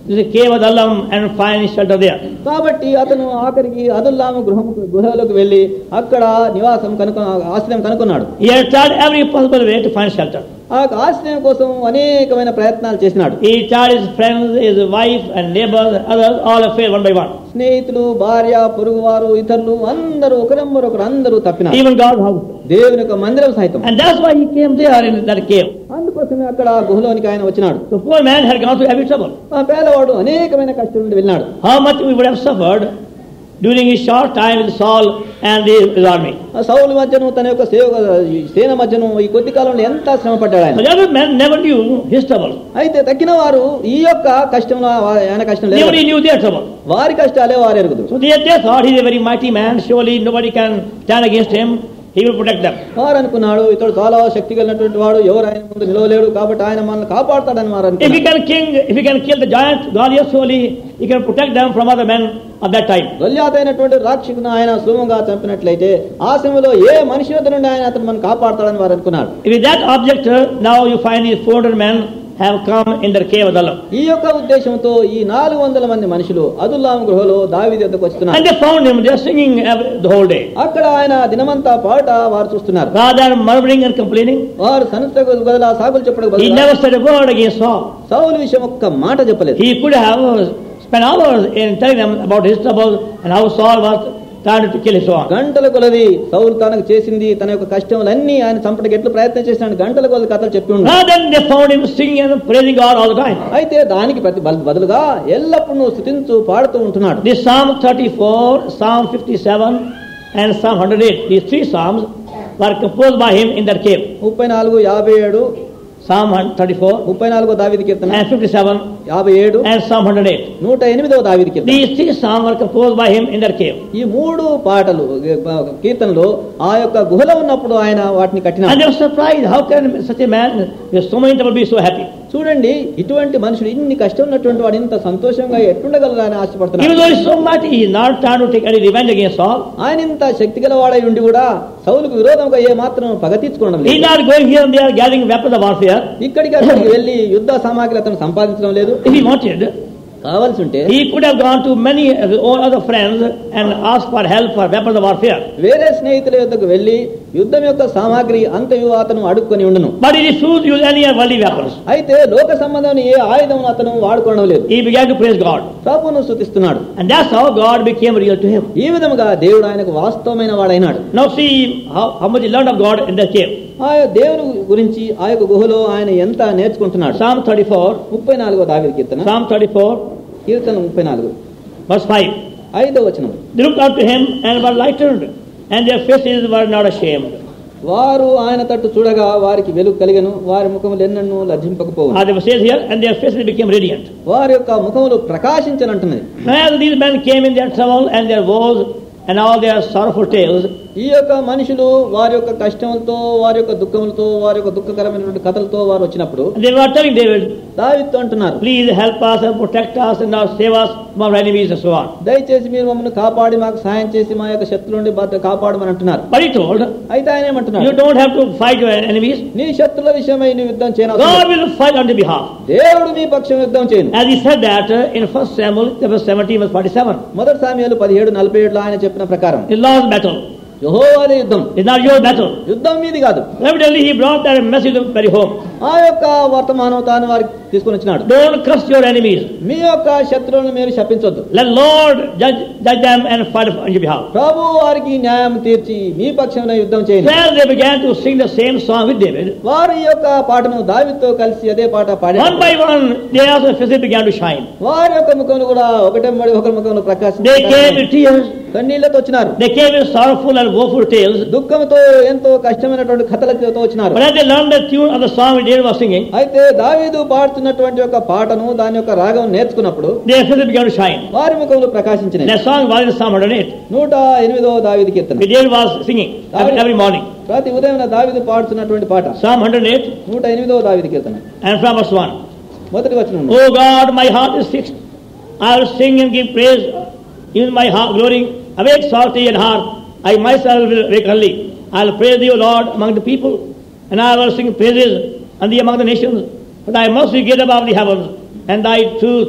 There is a cave of Adullam and find shelter there. కాబట్టి అతను ఆఖరికి అదుల్లాము గృహం గుహలోకి వెళ్ళి అక్కడ నివాసం కనుక ఆశ్రయం కనుక్కున్నాడు He had tried every possible way to find shelter. ఆ యొక్క ఆశ్రయం కోసం అనేకమైన ప్రయత్నాలు చేసినాడు He tried his friends, his wife and neighbors, others, all have failed one by one. స్నేహితులు భార్య పొరుగువారు ఇతరులు అందరూ ఒకరమ్మరు ఒకరు అందరూ తప్పినారు Even God's house. దేవుని యొక్క మందిరం సైతం And that's why he came there in that cave. అందుకోసమే అక్కడ ఆ గుహలోనికి ఆయన వచ్చినాడు The poor man had gone through every trouble. ఆ పేదవాడు అనేకమైన కష్టం నుండి వెళ్ళినాడు How much we would have suffered during his short time with Saul and his, his army. ఆ సౌలు మధ్యను తన యొక్క సేవ ఈ సేన మధ్యను ఈ కొద్ది కాలంలో ఎంత శ్రమ పడ్డాడు But ఆయన the other men never knew his trouble. అయితే తక్కిన వారు ఈ యొక్క కష్టంలో వా- ఆయన కష్టం లేదు Nobody knew their trouble. వారి కష్టాలే వారు ఎరుగుదు So they, they thought he's a very mighty man. Surely nobody can stand against him. He will protect them. వారు అనుకున్నాడు ఇతడు చాలా శక్తి కలిగినటువంటి వాడు ఎవరు ఆయన ముందు నిలవలేడు కాబట్టి ఆయన మనల్ని కాపాడతాడని వారు If he అనుకున్నారు can king, if he can kill the giant Goliath, surely he can protect them from other men of that time. గొల్యాతైనటువంటి రాక్షసును ఆయన సులభంగా చంపినట్లయితే ఆ సమయంలో ఏ మనిషి వద్ద నుండి ఆయన అతను మనం కాపాడతాడని వారు అనుకున్నారు With that object, uh, now you find these 400 men have come in their cave of Adullam. ఈ యొక్క ఉద్దేశంతో ఈ నాలుగు వందల మంది మనుషులు అదుల్లాం గృహలో దావిది వద్దకు వస్తున్నారు And they found him, they are singing every, the whole day. అక్కడ ఆయన దినమంతా పాట వారు చూస్తున్నారు Rather than murmuring and complaining, వారు సనత్రకు బదులా సాగులు చెప్పడం he బదులు never said a word against Saul. సౌలు విషయం ఒక్క మాట చెప్పలేదు He could have uh, spent hours in telling them about his trouble and how Saul was trying to kill his son. గంటల కొలది సౌలు తనకు చేసింది తన యొక్క కష్టములన్నీ ఆయన చంపడానికి ఎట్లు ప్రయత్నం చేసినాడు గంటల కొలది కథలు చెప్పి ఉండు Rather than they found him singing and praising God all the time. అయితే దానికి ప్రతి బల- బదులుగా ఎల్లప్పుడూ స్థుతించు పాడుతూ ఉంటున్నాడు This Psalm 34, Psalm 57, and Psalm 108, these three Psalms were composed by him in that cave. ముప్పై నాలుగు యాభై ఏడు Psalm 34 ముప్పై నాలుగో దావిది కీర్తన and 57 యాభై ఏడు and Psalm 108. నూట ఎనిమిదవ దావిది కీర్తన These three Psalms were composed by him in that cave. ఈ మూడు పాటలు ఏ, కీర్తనలు ఆ యొక్క గుహలో ఉన్నప్పుడు ఆయన వాటిని And కట్టినాడు they were surprised, how can such a man with so many trouble be so happy? చూడండి ఇటువంటి మనుషుడు ఇన్ని కష్టం ఉన్నటువంటి వాడు ఇంత సంతోషంగా ఎట్టుండగలరా అని Even ఆశపడుతున్నాడు though he's so mighty, he's not trying to take any revenge against Saul. ఆయన ఇంత శక్తి గలవాడై ఉండి కూడా సౌలుకు విరోధంగా ఏ మాత్రం పగ తీర్చుకోవడం He's లేదు not going here and there gathering weapons of warfare. ఇక్కడికి అక్కడికి వెళ్ళి యుద్ధ సామాగ్రి అతను సంపాదించడం లేదు If he wanted, కావాల్సి ఉంటే he could have gone to many of his own other friends and asked for help for weapons of warfare. వేరే స్నేహితుల యొద్దకు వెళ్ళి యుద్ధం యొక్క సామాగ్రి అంతయు అతను అడుక్కొని ఉండును But he refused to use any worldly weapons. అయితే లోక సంబంధమైన ఏ ఆయుధం అతను వాడుకోవడం లేదు He began to praise God. ప్రభువును స్థుతిస్తున్నాడు And that's how God became real to him. ఈ విధముగా దేవుడు ఆయనకు వాస్తవమైన వాడైనాడు Now see how, how much he learned of God in the cave. ఆ దేవుని గురించి ఆ యొక్క గుహలో ఆయన ఎంత నేర్చుకుంటున్నాడు Psalm 34, ముప్పై నాలుగో దావిది కీర్తన Psalm 34, కీర్తన ముప్పై నాలుగు verse 5. ఐదో వచనం They looked unto him and were lightened, and their faces were not ashamed. వారు ఆయన తట్టు చూడగా వారికి వెలుగు కలిగను వారి ముఖములు ఎన్నెన్నో లజ్జింపకపోవు As it says here, and their faces became radiant. వారి యొక్క ముఖములు ప్రకాశించనంటున్నది As these men came in their trouble and their woes and all their sorrowful tales, ఈ యొక్క మనుషులు వారి యొక్క కష్టములతో వారి యొక్క దుఃఖములతో వారి యొక్క దుఃఖకరమైనటువంటి కథలతో వారు వచ్చినప్పుడు they were telling David, దావితో అంటున్నారు Please help us and protect us and now save us from our enemies and so on. దయచేసి మీరు మమ్మల్ని కాపాడి మాకు సహాయం చేసి మా యొక్క శత్రుల నుండి బాధ కాపాడమని అంటున్నారు But he told, అయితే ఆయన ఏమంటున్నాడు You don't have to fight your enemies. నీ శత్రుల విషయమై నీ యుద్ధం చేయను God will fight on your behalf. దేవుడు మీ పక్షం యుద్ధం చేయను As he said that uh, in 1 Samuel chapter 17 verse 47. మొదటి సామ్యాలు పదిహేడు నలభై ఏడులో ఆయన చెప్పిన ప్రకారం It's Lord's battle. యెహోవాదే యుద్ధం It's not your battle. యుద్ధం మీది కాదు Evidently he brought that message to the very home. ఆ యొక్క వర్తమానం తాను వారికి తీసుకొని వచ్చినాడు Don't curse your enemies. మీ యొక్క శత్రువులను మీరు శపించొద్దు Let Lord judge, judge them and fight on your behalf. ప్రభు వారికి న్యాయం తీర్చి మీ పక్షంలో యుద్ధం చేయండి Well, they began to sing the same song with David. వారు ఈ యొక్క పాటను దావితో కలిసి అదే పాట One పాడారు by one, their faces began to shine. వారి యొక్క ముఖంలో కూడా ఒకటెంబడి ఒకరి ముఖంలో ప్రకాశం They came with tears. కన్నీళ్లతో వచ్చినారు They came with sorrowful and woeful tales. దుఃఖంతో ఎంతో కష్టమైనటువంటి కథలతో వచ్చినారు But as they learned the tune of the song which David was singing, అయితే దావీదు పాడుతున్నటువంటి యొక్క పాటను దాని యొక్క రాగం నేర్చుకున్నప్పుడు their faces began to shine. వారి ముఖంలో ప్రకాశించినాయి That song was in Psalm 108. నూట ఎనిమిదవ దావీదు కీర్తన which David was singing every, every morning. ప్రతి ఉదయం దావీదు పాడుతున్నటువంటి పాట Psalm 108 నూట ఎనిమిదవ దావీదు కీర్తన and from verse 1. మొదటి వచనం O God, my heart is fixed. I will sing and give praise. Even my heart glorying. Awake, salty and heart. I myself will wake early. I will praise thee, O Lord, among the people. And I will sing praises and thee among the nations. But thy mercy get above the heavens, and thy truth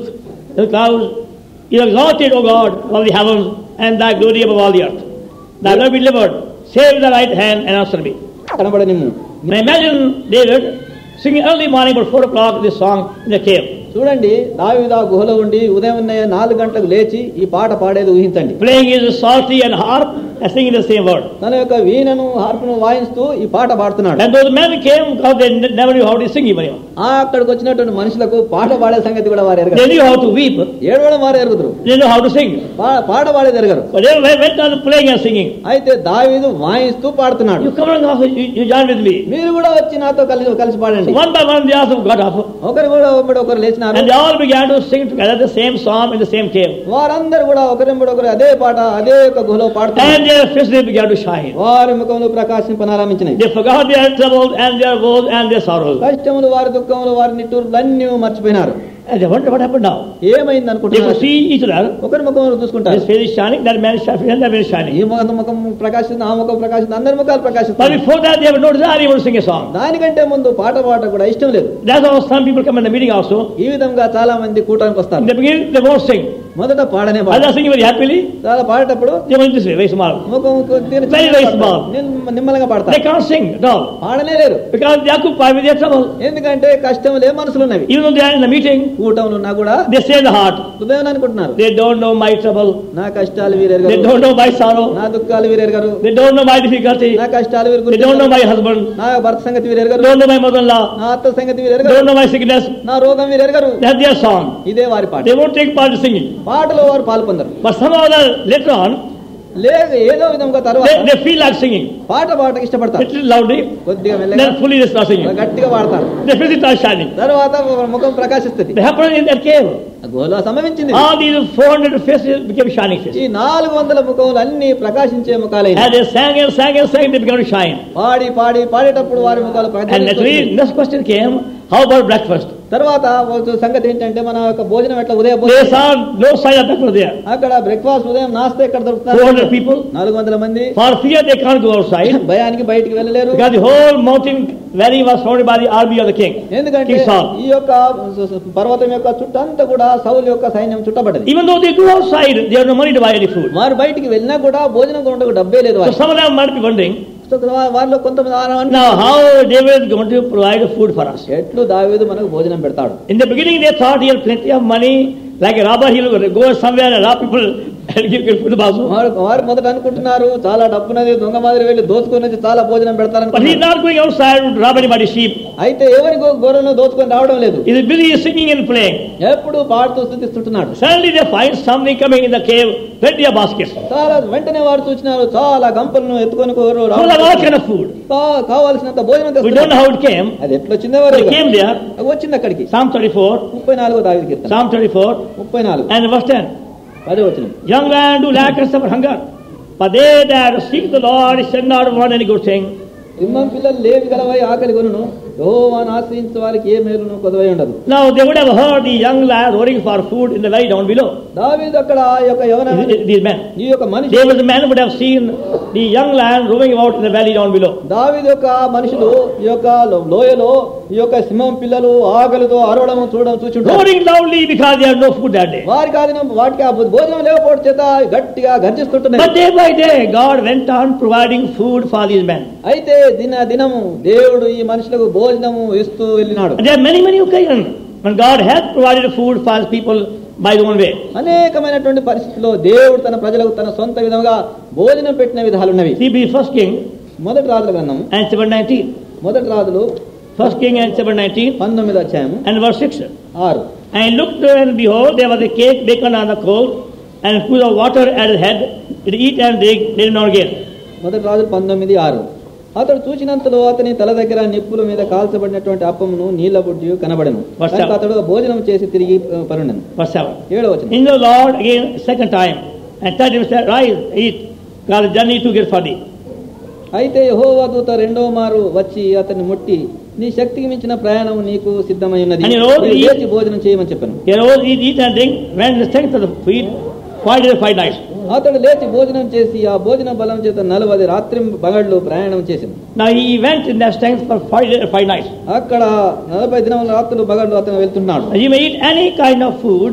The clouds, you exalted, O God, of the heavens, and thy glory above all the earth. Thy Lord be delivered. Save the right hand and answer me. కనబడనిమ్ము Now imagine David singing early morning about 4 o'clock this song in the cave, చూడండి దావీదు ఆ గుహలో ఉండి ఉదయం నాలుగు గంటలకు లేచి ఈ పాట పాడేది ఊహించండి playing his psaltery and harp and singing the same word. తన యొక్క వీణను హార్పును వాయిస్తూ ఈ పాట పాడుతున్నాడు And those men came because they n- never knew how to sing even. ఆ అక్కడికి వచ్చినటువంటి మనుషులకు పాట పాడే సంగతి కూడా వారు ఎరగరు They knew how to weep, ఏడవడం వారు ఎరుగుదురు they knew how to sing. పా- పాట పాడేది ఎరగరు But they went went on playing and singing. అయితే దావీదు వాయిస్తూ పాడుతున్నాడు You come along, you, you join with me. మీరు కూడా వచ్చి నాతో కలిసి కలిసి పాడండి One by one, they also got up. ఒకరు కూడా ఒకరు ఒకరు లేచినారు And they all began to sing together the same psalm in the same cave. వారందరూ కూడా ఒకరింబడి ఒకరు అదే పాట అదే యొక్క గుహలో పాడుతున్నారు And their faces began to shine. వారి ముఖంలో ప్రకాశింపనారంభించినాయి They forgot their troubles and their woes and their sorrows. కష్టములు వారి దుఃఖములు వారి నిట్టూరులు అన్ని మర్చిపోయినారు And they wonder what happened now. ఏమైంది They అనుకుంటున్నారు could see each other. ఒకరి ముఖంలో చూసుకుంటారు This face is shining, that man is shining, and that man is shining. ఈ ముఖం ముఖం ప్రకాశిస్తుంది ఆ ముఖం ప్రకాశిస్తుంది అందరి ముఖాలు But ప్రకాశిస్తాయి before that, they have no desire even to sing a song. దానికంటే ముందు పాట పాట కూడా ఇష్టం లేదు That's how some people come in the meeting also. ఈ విధంగా చాలా మంది కూటానికి In వస్తారు the beginning, they won't sing. మొదట పాడనే While పాట they're singing very happily, చాలా పాడేటప్పుడు they went this way, very small. ముఖం కొద్దిగా Very, very small. నిమ్- నిమ్మలంగా They పాడతారు can't sing at all. పాడనే లేరు Because they are occupied with their trouble. ఎందుకంటే కష్టములే మనసులు ఉన్నవి Even though they are in the meeting, కూటములు ఉన్నా కూడా they say in the heart, హృదయం అనుకుంటున్నారు they don't know my trouble. నా కష్టాలు They వీరెరగరు don't know my sorrow. నా దుఃఖాలు వీరెరగరు They don't know my difficulty. నా కష్టాలు వీరు They don't know my husband. నా భర్త సంగతి They వీరెరగరు don't know my mother-in-law. నా అత్త సంగతి They వీరెరగరు don't know my sickness. నా రోగం వీరెరగరు That's their song. ఇదే వారి పాట They won't take part in singing. పాటలో వారు పాల్పొందరు But somehow or other, later on, లేదు ఏదో విధంగా తర్వాత they, they feel like singing. పాట పాటకి ఇష్టపడతారు Little loudly, కొద్దిగా మెల్లగా then fully they start singing. గట్టిగా పాడతారు Their faces are shining. తర్వాత ముఖం ప్రకాశిస్తుంది They happened in that cave. గోలో సంభవించింది All these 400 faces became shining faces. ఈ నాలుగు వందల ముఖములు అన్ని ప్రకాశించే ముఖాలైన As they sang and sang and sang, they began to shine. పాడి పాడి పాడేటప్పుడు వారి ముఖాలు And naturally, ప్రకాశించాయి next question came, how about breakfast? తర్వాత ఒక సంగతి ఏంటంటే మన యొక్క భోజనం ఎట్లా ఉదయ They భోజనం saw no sign of breakfast there. అక్కడ బ్రేక్ఫాస్ట్ ఉదయం నాస్తా ఎక్కడ 400 దొరుకుతుంది people. నాలుగు వందల మంది For fear they can't go outside. భయానికి బయటికి వెళ్ళలేరు Because the whole mountain valley was surrounded by the army of the king. ఎందుకంటే King Saul. ఈ యొక్క పర్వతం యొక్క చుట్టంతా కూడా సౌలు యొక్క సైన్యం చుట్టబడ్డది Even though they go outside, they have no money to buy any food. వారు బయటికి వెళ్ళినా కూడా భోజనం కొనడానికి డబ్బే లేదు So వారికి. some of them might be wondering, so వా- వారిలో కొంతమంది ఆ- now how David is going to provide food for us? ఎట్లు దావీదు మనకు భోజనం పెడతాడు In the beginning, they thought he had plenty of money, like a robber, he will go somewhere and rob people and give give food also. వారు వారు మొదట అనుకుంటున్నారు చాలా డబ్బున్నది దొంగ మాదిరి వెళ్ళి దోచుకొని వచ్చి చాలా భోజనం But he's పెడతారనుకుంటున్నారు not going outside to rob anybody's sheep. అయితే ఎవరి గో- గొర్రెలను దోచుకొని రావడం లేదు He's busy singing and playing. ఎప్పుడు పాడుతూ స్థుతిస్తుంటున్నాడు Suddenly they find something coming in the cave, plenty of baskets, చాలా వెంటనే వారు చూసినారు చాలా గంపలను ఎత్తుకొని కోరు full of all kind of food. కా- కావాల్సినంత భోజనం We don't తెస్తున్నారు. know how it came. అది ఎట్లా వచ్చిందో వారు It came there, వచ్చింది అక్కడికి Psalm 34, ముప్పై నాలుగో దావి కీర్తన Psalm 34, ముప్పై నాలుగు and verse 10. పదే వచ్చిన Young man do lack and suffer hunger, but they that seek the Lord shall not want any good thing. సింహం పిల్లలు లేవి గలవై ఆకలి కొనును యెహోవాను ఆశ్రయించే వారికి ఏ మేలును కొదవై ఉండదు Now they would have heard the young lad roaring for food in the valley down below. దావీదు అక్కడ ఆ యొక్క యవన These men. ఈ యొక్క మనిషి David's men would have seen the young lad roaming about in the valley down below. దావీదు యొక్క మనుషులు ఈ యొక్క లో- లోయలో ఈ యొక్క సింహం పిల్లలు ఆకలితో అరవడం చూడడం చూచుంటారు Roaring loudly because they had no food that day. వారికి ఆదినం వాటికి ఆ భోజనం లేకపోవడం చేత గట్టిగా గర్జిస్తుంటున్నాయి But day by day, God went on providing food for these men. అయితే దిన దినము దేవుడు ఈ మనుషులకు భోజనము ఇస్తూ వెళ్ళినాడు And there are many, many occasions when God has provided food for his people by his own way. అనేకమైనటువంటి పరిస్థితుల్లో దేవుడు తన ప్రజలకు తన సొంత విధంగా భోజనం పెట్టిన విధాలున్నవి See, be first king మొదటి రాజుల గ్రంథం and 719. మొదటి రాజులు First king and 719 పంతొమ్మిది అధ్యాయము and verse 6. ఆరు And he looked and behold, there was a cake baken on the coal and full of water at his head. It eat and drink, did not again. మొదటి రాజులు పంతొమ్మిది ఆరు అతడు చూచినంతలో అతని తల దగ్గర నిప్పుల మీద కాల్చబడినటువంటి అప్పమును నీళ్ల బుడ్డి కనబడను Verse కనుక seven. అతడు భోజనం చేసి తిరిగి పరుండను Verse 7. ఏడో వచ్చిన In the Lord again, second time, and touched him and said, Rise, eat, because the journey to get for thee. అయితే యెహోవా దూత రెండో మారు వచ్చి అతన్ని ముట్టి నీ శక్తికి మించిన ప్రయాణం నీకు సిద్ధమై ఉన్నది అని రోజు నీవు ఈ- లేచి భోజనం చేయమని చెప్పాను He arose, eat, eat and drink, went in the strength of the feet, five days, five nights. అతడు లేచి భోజనం చేసి ఆ భోజన బలం చేత నలవది రాత్రి బగళ్ళు ప్రయాణం చేసింది Now he went in that strength for five days, five nights. అక్కడ నలభై దినముల రాత్రులు బగళ్ళు అతను వెళ్తున్నాడు You may eat any kind of food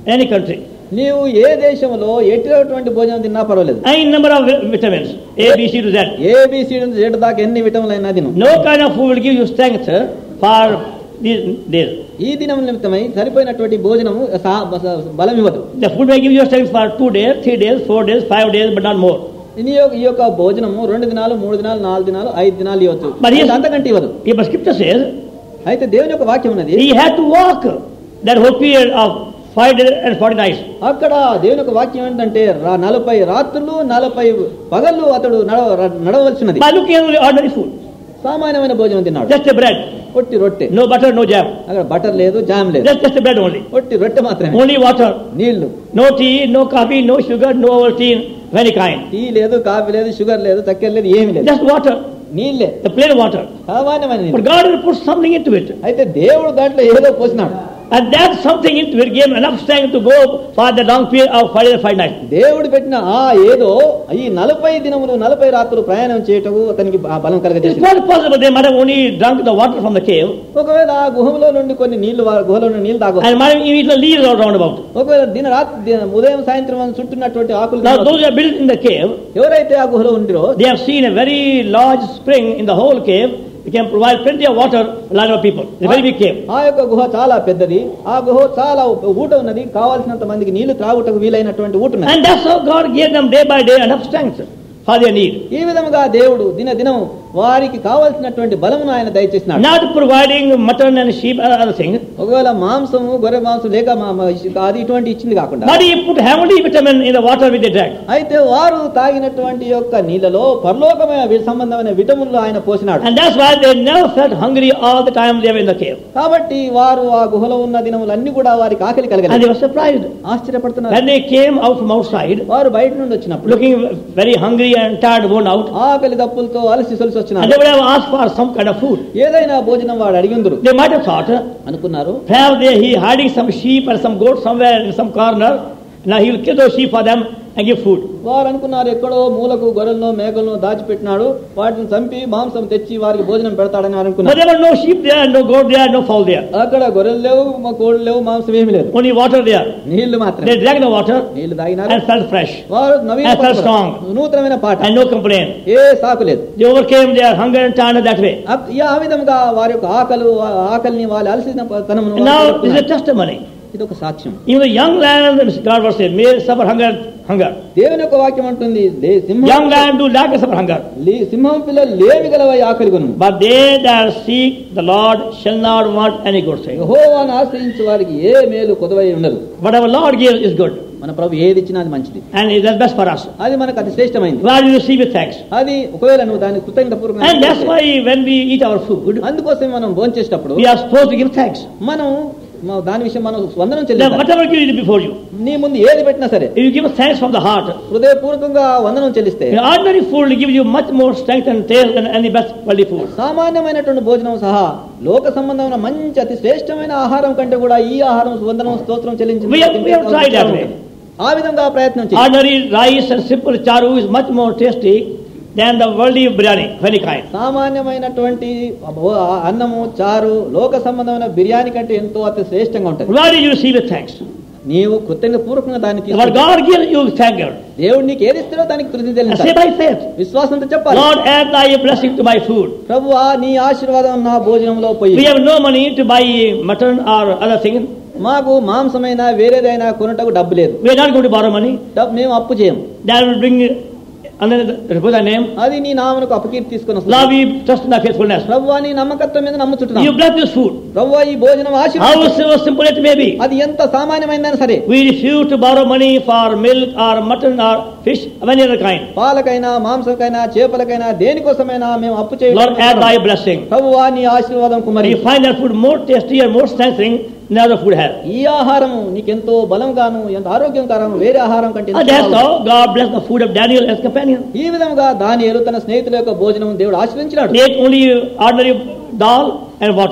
any country. నీవు ఏ దేశంలో ఎటువంటి భోజనం తిన్నా పర్వాలేదు Any number of vi- vitamins, A, B, C to Z. ABC నుంచి జెడ్ దాకా ఎన్ని విటమిన్లు అయినా తిను No kind of food will give you strength uh, for these days. ఈ దినం నిమిత్తమై సరిపోయినటువంటి భోజనం సా- స- బలం ఇవ్వదు The food may give you strength for two days, three days, four days, five days, but not more. ఈ యొక్క- ఈ యొక్క భోజనము రెండు దినాలు మూడు దినాలు నాలుగు దినాలు ఐదు దినాలు ఇవ్వచ్చు మరి అయితే అంతకంటే ఇవ్వదు If the scripture says అయితే దేవుని యొక్క వాక్యం ఉన్నది he had to walk that whole period of five days and forty nights. అక్కడ దేవుని యొక్క వాక్యం ఏంటంటే రా- నలభై రాత్రులు నలభై పగళ్ళు అతడు నడవ నడవలసినది By looking at only ordinary food, సామాన్యమైన భోజనం తిన్నాడు just a bread, ఒట్టి రొట్టె no butter, no jam, అక్కడ బటర్ లేదు జామ్ లేదు just just a bread only, ఒట్టి రొట్టె మాత్రమే only water, నీళ్లు no tea, no coffee, no sugar, no Ovaltine, of any kind, tea లేదు కాఫీ లేదు షుగర్ లేదు చక్కెర లేదు ఏమీ లేదు just water, నీళ్ళే the plain water. సామాన్యమైన నీళ్ళు But God will put something into it. అయితే దేవుడు దాంట్లో ఏదో పోసినాడు And that something into it gave enough strength to go for the long period of five days, five nights. దేవుడు పెట్టిన ఆ ఏదో ఈ నలభై దినములు నలభై రాత్రులు ప్రయాణం చేయటకు అతనికి ఆ బలం It's కలగజేసింది not possible they might have only drunk the water from the cave ఒకవేళ ఆ గుహలో నుండి కొన్ని నీళ్లు వా- గుహలో నుండి నీళ్లు తాగొచ్చు and might have eaten the leaves all round about. ఒకవేళ దిన రాత్రి దిన- ఉదయం సాయంత్రం అని చుట్టున్నటువంటి ఆకులు Now తినవచ్చు. those who are built in the cave, ఎవరైతే ఆ గుహలో ఉండిరో they have seen a very large spring in the whole cave. It can provide plenty of water for a lot of people. It's a very big cave. ఆ యొక్క గుహ చాలా పెద్దది ఆ గుహ చాలా ఊట ఉన్నది కావాల్సినంత మందికి నీళ్లు త్రాగుటకు వీలైనటువంటి ఊట ఉన్నది And that's how God gave them day by day enough strength for their need. ఈ విధముగా దేవుడు దిన దినం వారికి కావాల్సినటువంటి బలమును ఆయన దయచేసినాడు Not providing mutton and sheep and other things, ఒకవేళ మాంసము గొర్రె మాంసం లేక మా- మా- అది ఇటువంటి ఇచ్చింది కాకుండా but He put heavenly vitamin in the water which they drank. అయితే వారు తాగినటువంటి యొక్క నీళ్ళలో పరలోకమైన వి- సంబంధమైన విటములు ఆయన పోసినాడు And that's why they never felt hungry all the time they were in the cave. కాబట్టి వారు ఆ గుహలో ఉన్న దినములన్నీ కూడా వారికి ఆకలి And they కలగలేదు were surprised. ఆశ్చర్యపడుతున్నారు When they came out from outside, వారు బయట నుండి వచ్చినప్పుడు looking very hungry and tired, worn out, ఆకలి దప్పులతో అలసి సొలిసి and వచ్చినారు they would have asked for some kind of food. ఏదైనా భోజనం వాడు అడిగిందురు They might have thought, అనుకున్నారు perhaps they, he hiding some sheep or some goats somewhere in some corner. Now he will kill those sheep for them and give food. వారు అనుకున్నారు ఎక్కడో మూలకు గొర్రెలను మేకలను దాచిపెట్టినాడు వాటిని చంపి మాంసం తెచ్చి వారికి భోజనం పెడతాడని వారు But అనుకున్నారు there were no sheep there, no goat there, no fowl there. అక్కడ గొర్రెలు లేవు మా కోళ్ళు లేవు మాంసం ఏమి లేదు Only water there. నీళ్లు మాత్రమే They drank the water నీళ్లు తాగినారు and felt fresh వారు నవీన And felt పరచుకున్నారు. strong. నూతనమైన పాట and no complaint. ఏ సాకు లేదు They overcame their hunger and tiredness that way. అప్- ఈ ఆ విధంగా వారి యొక్క ఆకలు ఆ ఆకలిని వాళ్ళు అలసిన తనమును And వారు now this is a తెలుపుకున్నారు. testimony. ఇది ఒక సాక్ష్యం Even the young lion, God was saying, may suffer hunger, hunger. దేవుని యొక్క వాక్యం అంటుంది లే- సింహం Young lion do lack and suffer hunger. లే- సింహం పిల్లలు లేవి గలవై ఆకలి కొను But they that seek the Lord shall not want any good thing. యెహోవాను ఆశ్రయించే వారికి ఏ మేలు కొదవై ఉండదు What our Lord gives is good. మన ప్రభు ఏది ఇచ్చినా అది మంచిది And it is best for us. అది మనకు అతి శ్రేష్టమైంది God will receive with thanks. అది ఒకవేళ నువ్వు దాన్ని కృతజ్ఞత And that's why when we eat our food, అందుకోసం మనం భోంచేసేటప్పుడు we are supposed to give thanks. మనం మ- దాని విషయం మనం వందనం Then చెల్లించాలి whatever you eat before you, నీ ముందు ఏది పెట్టినా సరే if you give thanks from the heart, హృదయపూర్వకంగా వందనం చెల్లిస్తే the ordinary food will give you much more strength and taste than any best worldly food. సామాన్యమైనటువంటి భోజనం సహా లోక సంబంధమైన మంచి అతి శ్రేష్టమైన ఆహారం కంటే కూడా ఈ ఆహారం వందనం స్తోత్రం We have- we have tried that way. ఆ విధంగా ప్రయత్నం చేయి Ordinary rice and simple charu is much more tasty than the worldly biryani of any kind. సామాన్యమైనటువంటి భో- అన్నము చారు లోక సంబంధమైన బిర్యానీ కంటే ఎంతో అతి శ్రేష్టంగా ఉంటుంది Why do you receive with thanks? నీవు కృతజ్ఞత పూర్వకంగా దాన్ని What తీసుకుంటే God gives you, thank God. దేవుడు నీకు ఏది ఇస్తాడో దానికి కృతజ్ఞత And say చెల్లించాలి by faith, విశ్వాసంతో చెప్పాలి Lord, add thy blessing to my food. ప్రభువా నీ ఆశీర్వాదం నా భోజనంలో పోయి We have no money to buy mutton or other things. మాకు మాంసమైన వేరేదైనా కొనుటకు డబ్బు లేదు We are not going to borrow money. డబ్బు మేము అప్పు చేయం That will bring another repose thy name. అది నీ నామనకు అపకీర్తి తీసుకొని Lord, వస్తుంది we trust in thy faithfulness. ప్రభువా నీ నమ్మకత్వం మీద You నమ్ముచుంటున్నాం bless this food. ప్రభువా ఈ భోజనం ఆశీర్వాదం However simple it may be. అది ఎంత సామాన్యమైందైనా సరే We refuse to borrow money for milk or mutton or fish of any other kind. పాలకైనా మాంసంకైనా చేపలకైనా దేనికోసమైనా మేము అప్పు Lord, add thy చేయాలి blessing. ప్రభువా నీ ఆశీర్వాదం Kumari You find that food more tasty and more strengthening than other food has. ఈ ఆహారము నీకెంతో బలం గాను ఎంత ఆరోగ్యం కాను వేరే ఆహారం కంటే ఎంతో And that's బాగుంది. how God blessed the food of Daniel as companion. ఈ విధంగా దానియేలు తన స్నేహితుల యొక్క భోజనం దేవుడు ఆశ్రయించినాడు They ate only ordinary dal and water.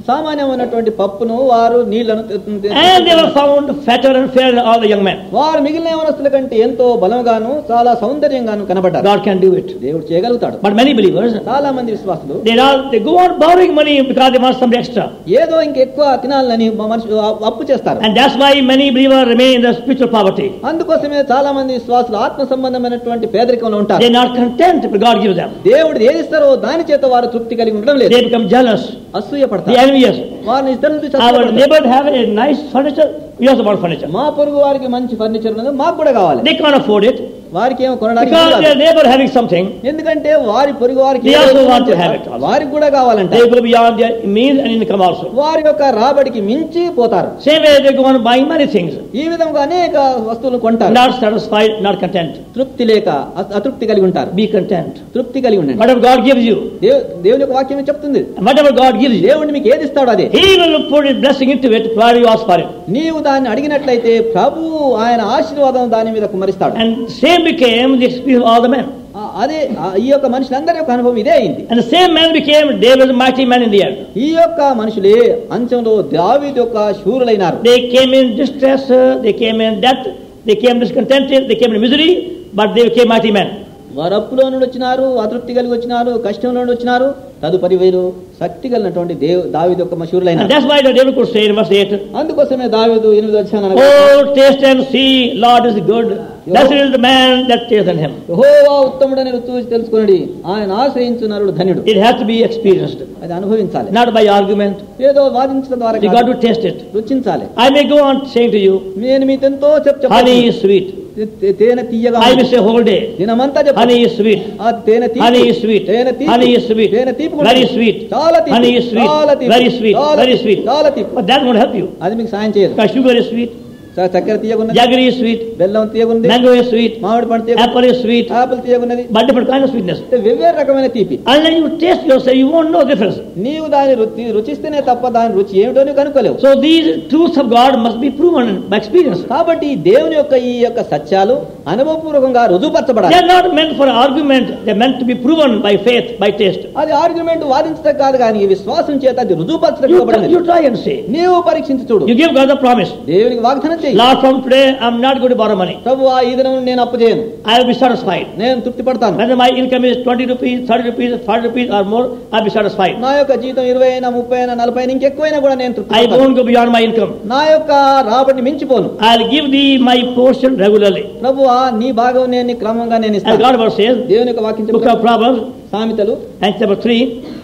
సామాన్యమైనటువంటి పప్పును వారు నీళ్లను తె- తె- And they were found fatter and fairer than all the young men. వారు మిగిలిన యవనస్తుల కంటే ఎంతో బలంగాను చాలా సౌందర్యంగాను కనబడ్డారు God can do it. దేవుడు చేయగలుగుతాడు But many believers, చాలా మంది విశ్వాసులు they are they go on borrowing money because they want something extra. ఏదో ఇంకెక్కువ తినాలని మా మనుషులు అ- అప్పు చేస్తారు And that's why many believers remain in the spiritual poverty. అందుకోసమే చాలా మంది విశ్వాసులు ఆత్మ సంబంధమైనటువంటి పేదరికంలో ఉంటారు They are not content if God gives them. దేవుడు ఏది ఇస్తారో దాని చేత వారు తృప్తి కలిగి ఉండడం లేదు They become jealous, అసూయ they పడతారు envious. వారిని ఇతరులను చూసి Our అసూయపడతారు. neighbor have a nice furniture, we also want furniture. మా పొరుగు వారికి మంచి ఫర్నిచర్ ఉన్నది మాకు కూడా కావాలి They can't afford it వారికి ఏమో కొనడానికి because వీలు their కాదు. neighbor having something. ఎందుకంటే వారి పొరుగు వారికి They ఏదో also ఉంది want to అంటే have it also. వారికి కూడా కావాలంట They go beyond their means and income also. వారి యొక్క రాబడికి మించి పోతారు Same way they go on buying many things, ఈ విధంగా అనేక వస్తువులు కొంటారు not satisfied, not content. తృప్తి లేక అ- అతృప్తి కలిగి ఉంటారు Be content. తృప్తి కలిగి ఉండండి Whatever God gives you, దేవు- దేవుని యొక్క వాక్యం చెప్తుంది and whatever God gives you, దేవుడు మీకు ఏది ఇస్తాడో అదే He will put His blessing into it while you ask for it. నీవు దాన్ని అడిగినట్లయితే ప్రభు ఆయన ఆశీర్వాదం దాని మీద కుమరిస్తాడు And same became the experience of all the men. ఆ, అదే ఆ, ఈ యొక్క మనుషులందరి యొక్క అనుభవం ఇదే అయింది And the same man became David's mighty man in the earth. ఈ యొక్క మనుషులే అంచంలో దావీదు యొక్క శూరులైనారు They came in distress, uh, they came in debt, they came discontented, they came in misery, but they became mighty men. వారు అప్పులో నుండి వచ్చినారు అతృప్తి కలిగి వచ్చినారు కష్టంలో నుండి వచ్చినారు తదుపరి వీరు శక్తి కలిగినటువంటి దేవు దావీదు యొక్క And మశూరులైనారు that's why the David could say in verse 8, అందుకోసమే దావీదు ఎనిమిది వచ్చాను Oh, taste and see, Lord is good. Blessed is the man that tastes on him. యెహోవా ఉత్తముడని రుచి చూసి తెలుసుకొనడి ఆయన ఆశ్రయించు నరుడు ధన్యుడు It has to be experienced, అది అనుభవించాలి not by argument. ఏదో వాదించడం ద్వారా You got కాదు. to taste it. రుచించాలి I may go on saying to you, నేను మీతో చెప్ honey is sweet. తే- తేనె తీయగా I ఉంది. will say whole day, దినమంతా చెప్పు honey is sweet. ఆ తేనె తీపి. Honey is sweet. తేనె తీపి. Honey is sweet. తేనె తీపి కూడా Very ఉంది. sweet. చాలా తీపి. Honey is sweet. చాలా తీపి. Very sweet. చాలా Very తీపి. sweet. చాలా తీపి But that won't help you. అది మీకు సాయం చేయదు Because sugar is sweet, చ- చక్కెర తీయగున్నది jaggery is sweet, బెల్లం తీయగుంది mango is sweet, మామిడి పండు తీయగుంది apple is sweet, ఆపిల్ తీయగున్నది but different kind of sweetness. అంటే వెవ్వేరు రకమైన తీపి Unless you taste yourself, you won't know the difference. నీవు దాని రుచి రుచిస్తేనే తప్ప దాని రుచి ఏమిటో నువ్వు కనుక్కోలేవు So these truths of God must be proven by experience. కాబట్టి ఈ దేవుని యొక్క ఈ యొక్క సత్యాలు అనుభవపూర్వకంగా They రుజుపరచబడాలి are not meant for argument, they are meant to be proven by faith, by taste. అది ఆర్గ్యుమెంట్ వాదించడం కాదు కానీ విశ్వాసం చేత అది You, రుజుపరచబడినది you try and see. నీవు పరీక్షించి చూడు You give God a promise. దేవునికి వాగ్దానం చేయి Lord, from today I'm not going to borrow money. ప్రభు ఈ దినం నేను అప్పు చేయను I will be satisfied. నేను తృప్తి పడతాను Whether my income is 20 rupees, 30 rupees, 40 rupees or more, I'll be satisfied. నా యొక్క జీతం ఇరవై అయినా ముప్పై అయినా నలభై అయినా ఇంకెక్కువైనా కూడా నేను తృప్తి I పడతాను. won't go beyond my income. నా యొక్క రాబడిని మించిపోను I'll give thee my portion regularly. ప్రభు నీ భాగం నేను నీ క్రమంగా నేను As ఇస్తాను God word says, దేవుని యొక్క వాక్యం book చెప్తాను. of Proverbs, సామెతలు and chapter 3,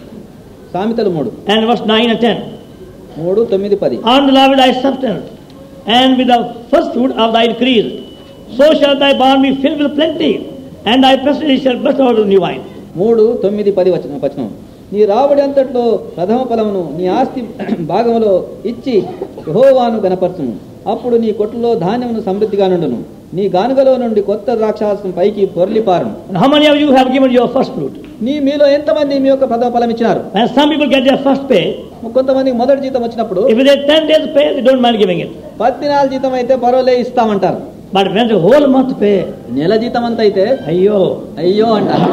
సామెతలు మూడు and verse 9 and 10. మూడు తొమ్మిది పది On the Lord thy substance, and with the first fruit of thy increase, so shall thy barn be filled with plenty, and thy prestige shall burst out with new wine. మూడు తొమ్మిది పది వచనం వచనం నీ రాబడి అంతట్లో ప్రథమ ఫలమును నీ ఆస్తి భాగములో ఇచ్చి యెహోవాను గనపరచును అప్పుడు నీ కొట్టులో ధాన్యమును సమృద్ధిగా నుండును నీ గానుగలో నుండి కొత్త ద్రాక్షారసం పైకి పొర్లిపారును And how many of you have given your first fruit? నీ మీలో ఎంతమంది మీ యొక్క ప్రథమ ఫలం ఇచ్చినారు And some people get their first pay. కొంతమందికి మొదటి జీతం వచ్చినప్పుడు If they 10 days pay, they don't mind giving it. పది దినాల జీతం అయితే పర్వాలే ఇస్తామంటారు But when the whole month pay, నెల జీతం అంతా అయితే ayyo, అయ్యో అంటారు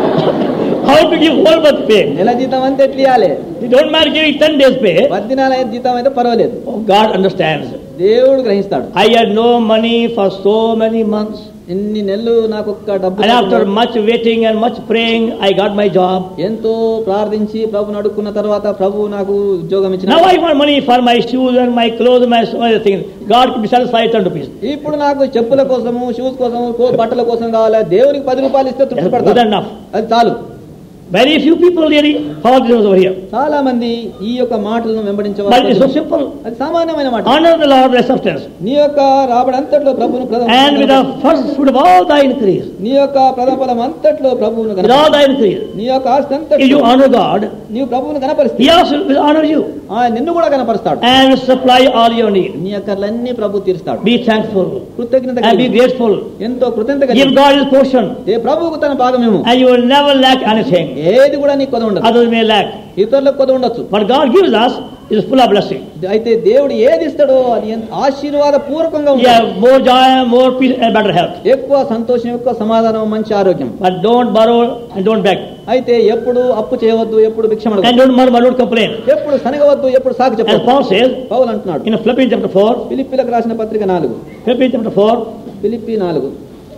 how to give whole month pay? నెల జీతం అంతా ఎట్లా ఇవ్వాలి They don't mind giving 10 days pay. పది దినాల జీతం అయితే పర్వాలేదు Oh, God understands. దేవుడు గ్రహిస్తాడు I had no money for so many months. ఎన్ని నెలలు నాకు ఒక్క డబ్బు And after లేకుండా much waiting and much praying, I got my job. ఎంతో ప్రార్థించి ప్రభుని అడుక్కున్న తర్వాత ప్రభు నాకు ఉద్యోగం ఇచ్చిన Now I want money for my shoes and my clothes and my so other things. God can be satisfied 10 rupees. ఇప్పుడు నాకు చెప్పుల కోసము షూస్ కోసము కో- బట్టల కోసం కావాలి దేవునికి పది రూపాయలు ఇస్తే తృప్తి That's good పడతాను enough. అది చాలు Very few people really follow this over here. చాలా మంది ఈ యొక్క మాటలను But it's so వెంబడించవచ్చు simple. అది సామాన్యమైన మాట Honor the Lord by substance. నీ యొక్క రాబడి అంతట్లో ప్రభువును ప్రథమ And with the first fruit of all thy increase, నీ యొక్క ప్రథమఫలం అంతట్లో ప్రభువును with కనపరుస్తాడు. all thy increase, నీ యొక్క ఆస్తి if అంతట్లో you honor God, నీవు ప్రభువును కనపరిస్తే He also will honor you ఆయన నిన్ను కూడా కనపరుస్తాడు and will supply all your needs. నీ అక్కర్లన్నీ ప్రభు తీరుస్తాడు Be thankful కృతజ్ఞత and be కలిగి, grateful. ఎంతో కృతజ్ఞత Give కలిగి, God His portion, ఏ ప్రభువుకు తన భాగమేమో and you will never lack anything. ఏది కూడా నీకు కొద ఉండదు Others may lack. ఇతరులకు కొద ఉండొచ్చు But God gives us is full of blessing. అయితే దేవుడు ఏది ఇస్తాడో అది ఎంత ఆశీర్వాద పూర్వకంగా You ఉంటుంది have more joy, more peace, and better health. ఎక్కువ సంతోషం ఎక్కువ సమాధానం మంచి ఆరోగ్యం But don't borrow and don't beg. అయితే ఎప్పుడు అప్పు చేయవద్దు ఎప్పుడు భిక్షం And అడగవద్దు don't murmur, don't complain. ఎప్పుడు సనగవద్దు ఎప్పుడు సాకు As చెప్పవద్దు Paul says పౌలు అంటున్నాడు in Philippians chapter 4, ఫిలిప్పీలకు రాసిన పత్రిక నాలుగు Philippians chapter 4, ఫిలిప్పి నాలుగు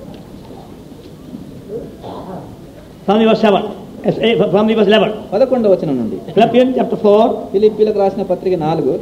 from the verse 7, as- eh, from the verse 11. పదకొండవ వచనం నుండి Philippians chapter 4, ఫిలిప్పీలకు రాసిన పత్రిక నాలుగు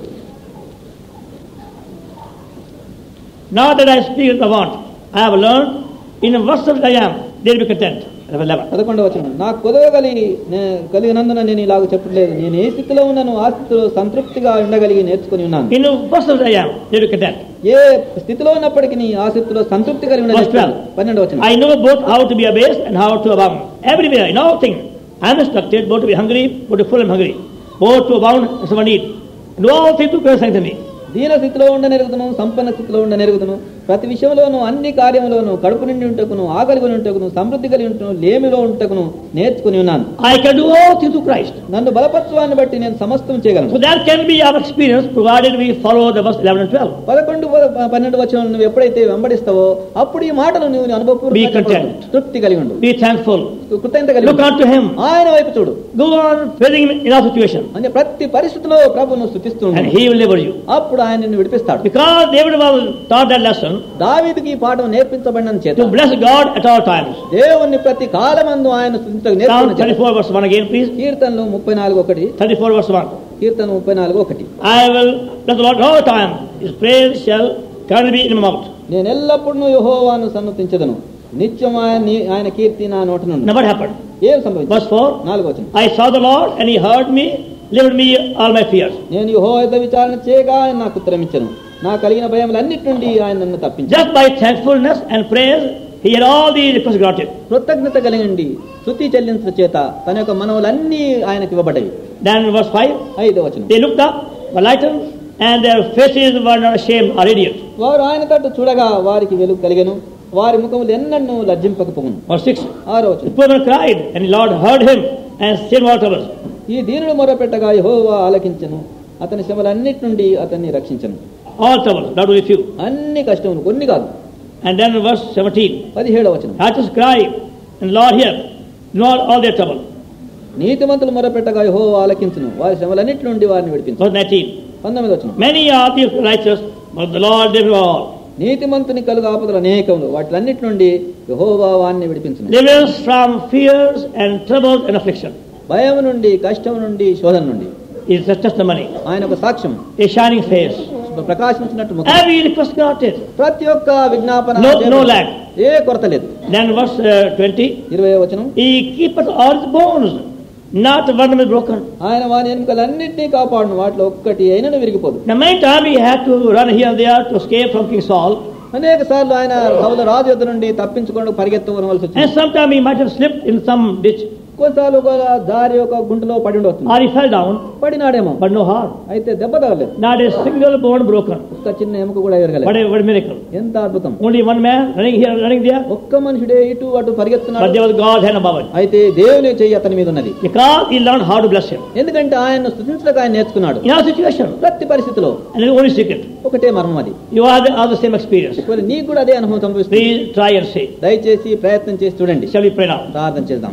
Not that I speak of the want, I have learned in the worst that I am, they will be content. Verse 11. పదకొండవ వచనం నాకు కుదవగలిగి నే- కలిగినందున నేను ఇలాగ చెప్పట్లేదు నేను ఏ స్థితిలో ఉన్నాను ఆ స్థితిలో సంతృప్తిగా ఉండగలిగి నేర్చుకుని ఉన్నాను In the worst that I am, they will be content. ఏ స్థితిలో ఉన్నప్పటికీ ఆ స్థితిలో సంతృప్తి కలిగి Verse ఉండగలిగి 12. పన్నెండవ వచనం I know both how to be abased and how to abound. Everywhere, in all things, I am instructed both to be hungry, both to full and hungry, both to abound and someone need. And all things to Christ strengthen me. దీన స్థితిలో ఉండ నెరుగుదును సంపన్న స్థితిలో ఉండ నెరుగుదును ప్రతి విషయంలోనూ అన్ని కార్యములోను కడుపు నిండి ఉంటకును ఆకలి కొని ఉంటకును సమృద్ధి కలిగి ఉంటను లేమిలో ఉంటకును నేర్చుకుని ఉన్నాను I can do all things through Christ. నన్ను బలపత్వాన్ని బట్టి నేను సమస్తం చేయగలను So that can be our experience provided we follow the verse 11 and 12. పదకొండు ప- పన్నెండు వచ్చిన నువ్వు ఎప్పుడైతే వెంబడిస్తావో అప్పుడు ఈ మాటలు నువ్వు Be అనుభవపూర్వకంగా content. చెప్పగలవు. తృప్తి కలిగి ఉండు Be thankful. కృతజ్ఞత కలిగి Look ఉండు. unto Him. ఆయన వైపు చూడు Go on praising Him in our situation. అంటే ప్రతి పరిస్థితిలో ప్రభును స్థుతిస్తూ ఉండు. And He will deliver you. అప్పుడు ఆయన నిన్ను విడిపిస్తాడు Because David was taught that lesson దావీదుకి ఈ పాఠం నేర్పించబడిన చేత to bless God at all times. దేవుణ్ణి ప్రతి కాలమందు ఆయన స్థుతించక Psalm నేర్చుకున్న చేత. 34 verse 1 again, please. కీర్తనలు ముప్పై నాలుగు ఒకటి 34 verse 1. కీర్తన ముప్పై నాలుగు ఒకటి I will bless the Lord all the time. His praise shall currently be in my mouth. నేను ఎల్లప్పుడూ యెహోవాను సన్నతించదను నిత్యం ఆయన ఆయన కీర్తి నా నోట నుండి Now what happened? ఏం సంభవించింది Verse 4. నాలుగు వచ్చిన I saw the Lord and He heard me, delivered me all my fears. నేను యెహోవా యుద్ధ విచారణ చేయగా ఆయన నాకు ఉత్తరమిచ్చను నా కలిగిన భయములన్నిటి నుండి ఆయన నన్ను తప్పించాను Just by thankfulness and praise, He had all the requests granted. కృతజ్ఞత కలిగండి శృతి చెల్లించడం చేత తన యొక్క మనవులన్నీ ఆయనకు ఇవ్వబడ్డవి Then in verse 5, ఐదో వచనం they looked up, were lightened, and their faces were not ashamed or radiant. వారు ఆయన తట్టు చూడగా వారికి వెలుగు కలిగెను వారి ముఖములు ఎన్నన్నూ లజ్జింపకపోను Verse 6, ఆరో వచనం the poor man cried, and the Lord heard him and saved all troubles. ఈ దీనుడు మొరపెట్టగా యెహోవా ఆలకించను అతని శ్రమలన్నిటి నుండి అతన్ని రక్షించను All troubles, not only few. అన్ని కష్టములు కొన్ని కాదు And then in verse 17, పదిహేడవ వచనం righteous cry, and Lord hear, not all their trouble. నీతిమంతులు మొరపెట్టగా యెహోవా ఆలకించును వారి శ్రమలన్నిటి నుండి వారిని విడిపించు Verse 19, పంతొమ్మిది వచనం many are the righteous, but the Lord delivered all. నీతిమంతుని కలుగు ఆపదలు అనేకములు వాటిలన్నిటి నుండి యెహోవా వారిని విడిపించును Deliverance from fears and troubles and affliction భయం నుండి కష్టం నుండి శోధన నుండి is the testimony, ఆయన ఒక సాక్ష్యం a shining face. ప్రకాశించినట్టు ముఖం Every request granted. ప్రతి ఒక్క విజ్ఞాపన No- no lack. ఏ కొరత లేదు Then verse uh, 20, ఇరవై వచనం He keepeth all his bones, not one of them is broken. ఆయన వాని ఎన్నికలన్నింటినీ కాపాడును వాటిలో ఒక్కటి అయినను విరిగిపోదు The main time he had to run here and there to escape from King Saul, అనేక సార్లు ఆయన సౌల రాజు యొద్ద నుండి తప్పించుకోవడం పరిగెత్తవలసి and వచ్చింది sometime he might have slipped in some ditch, కొన్నిసార్లు ఒక దారి ఒక గుంటలో పడి ఉండవచ్చు or he fell down, పడినాడేమో but no harm. అయితే దెబ్బ తగలేదు Not a single bone broken. ఒక్క చిన్న ఎముక కూడా ఎరగలేదు What a, what a miracle. ఎంత అద్భుతం Only one man running here, running there, ఒక్క మనుషుడే ఇటు అటు but పరిగెత్తున్నాడు there was God's hand above it. అయితే దేవుని చెయ్యి అతని మీద ఉన్నది Because he learned how to bless him. ఎందుకంటే ఆయన స్థుతించడానికి ఆయన నేర్చుకున్నాడు In our situation, ప్రతి పరిస్థితిలో and the only secret, ఒకటే మర్మం అది you are the, are the same experience. ఒకవేళ నీకు కూడా అదే అనుభవం సంభవిస్తుంది Please try and say. దయచేసి ప్రయత్నం చేసి చూడండి Shall we pray now? ప్రార్థన చేద్దాం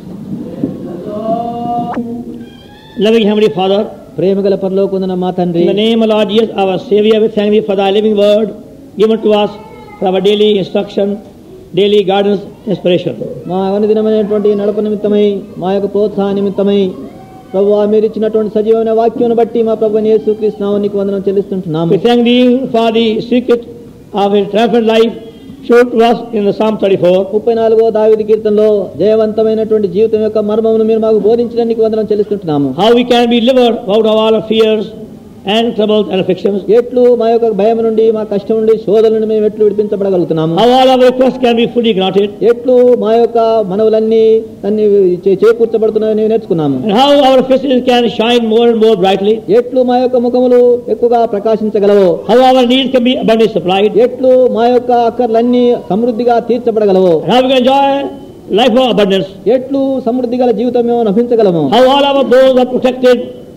Loving Heavenly Father, ప్రేమగల పరలోకుందన మా తండ్రి in the name of Lord Jesus, our Savior, we thank Thee for Thy living word given to us for our daily instruction, daily guidance, inspiration. మా అనుదినమైనటువంటి నడప నిమిత్తమై మా యొక్క ప్రోత్సాహ నిమిత్తమై ప్రభు మీరు ఇచ్చినటువంటి సజీవమైన వాక్యం బట్టి మా ప్రభు యేసు కృష్ణానికి వందనం చెల్లిస్తుంటున్నాము We thank Thee for the secret of His triumphant life shown to us in the Psalm 34. ముప్పై నాలుగో దావిది కీర్తనలో జయవంతమైనటువంటి జీవితం యొక్క మర్మమును మీరు మాకు బోధించడానికి వందనం చెల్లిస్తుంటున్నాము How we can be delivered out of all our fears and troubles and afflictions. ఎట్లు మా యొక్క భయం నుండి మా కష్టం నుండి శోధన నుండి మేము ఎట్లు విడిపించబడగలుగుతున్నాము How all our requests can be fully granted. ఎట్లు మా యొక్క మనవులన్నీ అన్ని చే- చేకూర్చబడుతున్నాయని మేము నేర్చుకున్నాము And how our faces can shine more and more brightly. ఎట్లు మా యొక్క ముఖములు ఎక్కువగా ప్రకాశించగలవో How our needs can be abundantly supplied. ఎట్లు మా యొక్క అక్కర్లన్నీ సమృద్ధిగా తీర్చబడగలవో And how we can enjoy life of abundance. ఎట్లు సమృద్ధి గల జీవితం మేము నభించగలము How all our bones are protected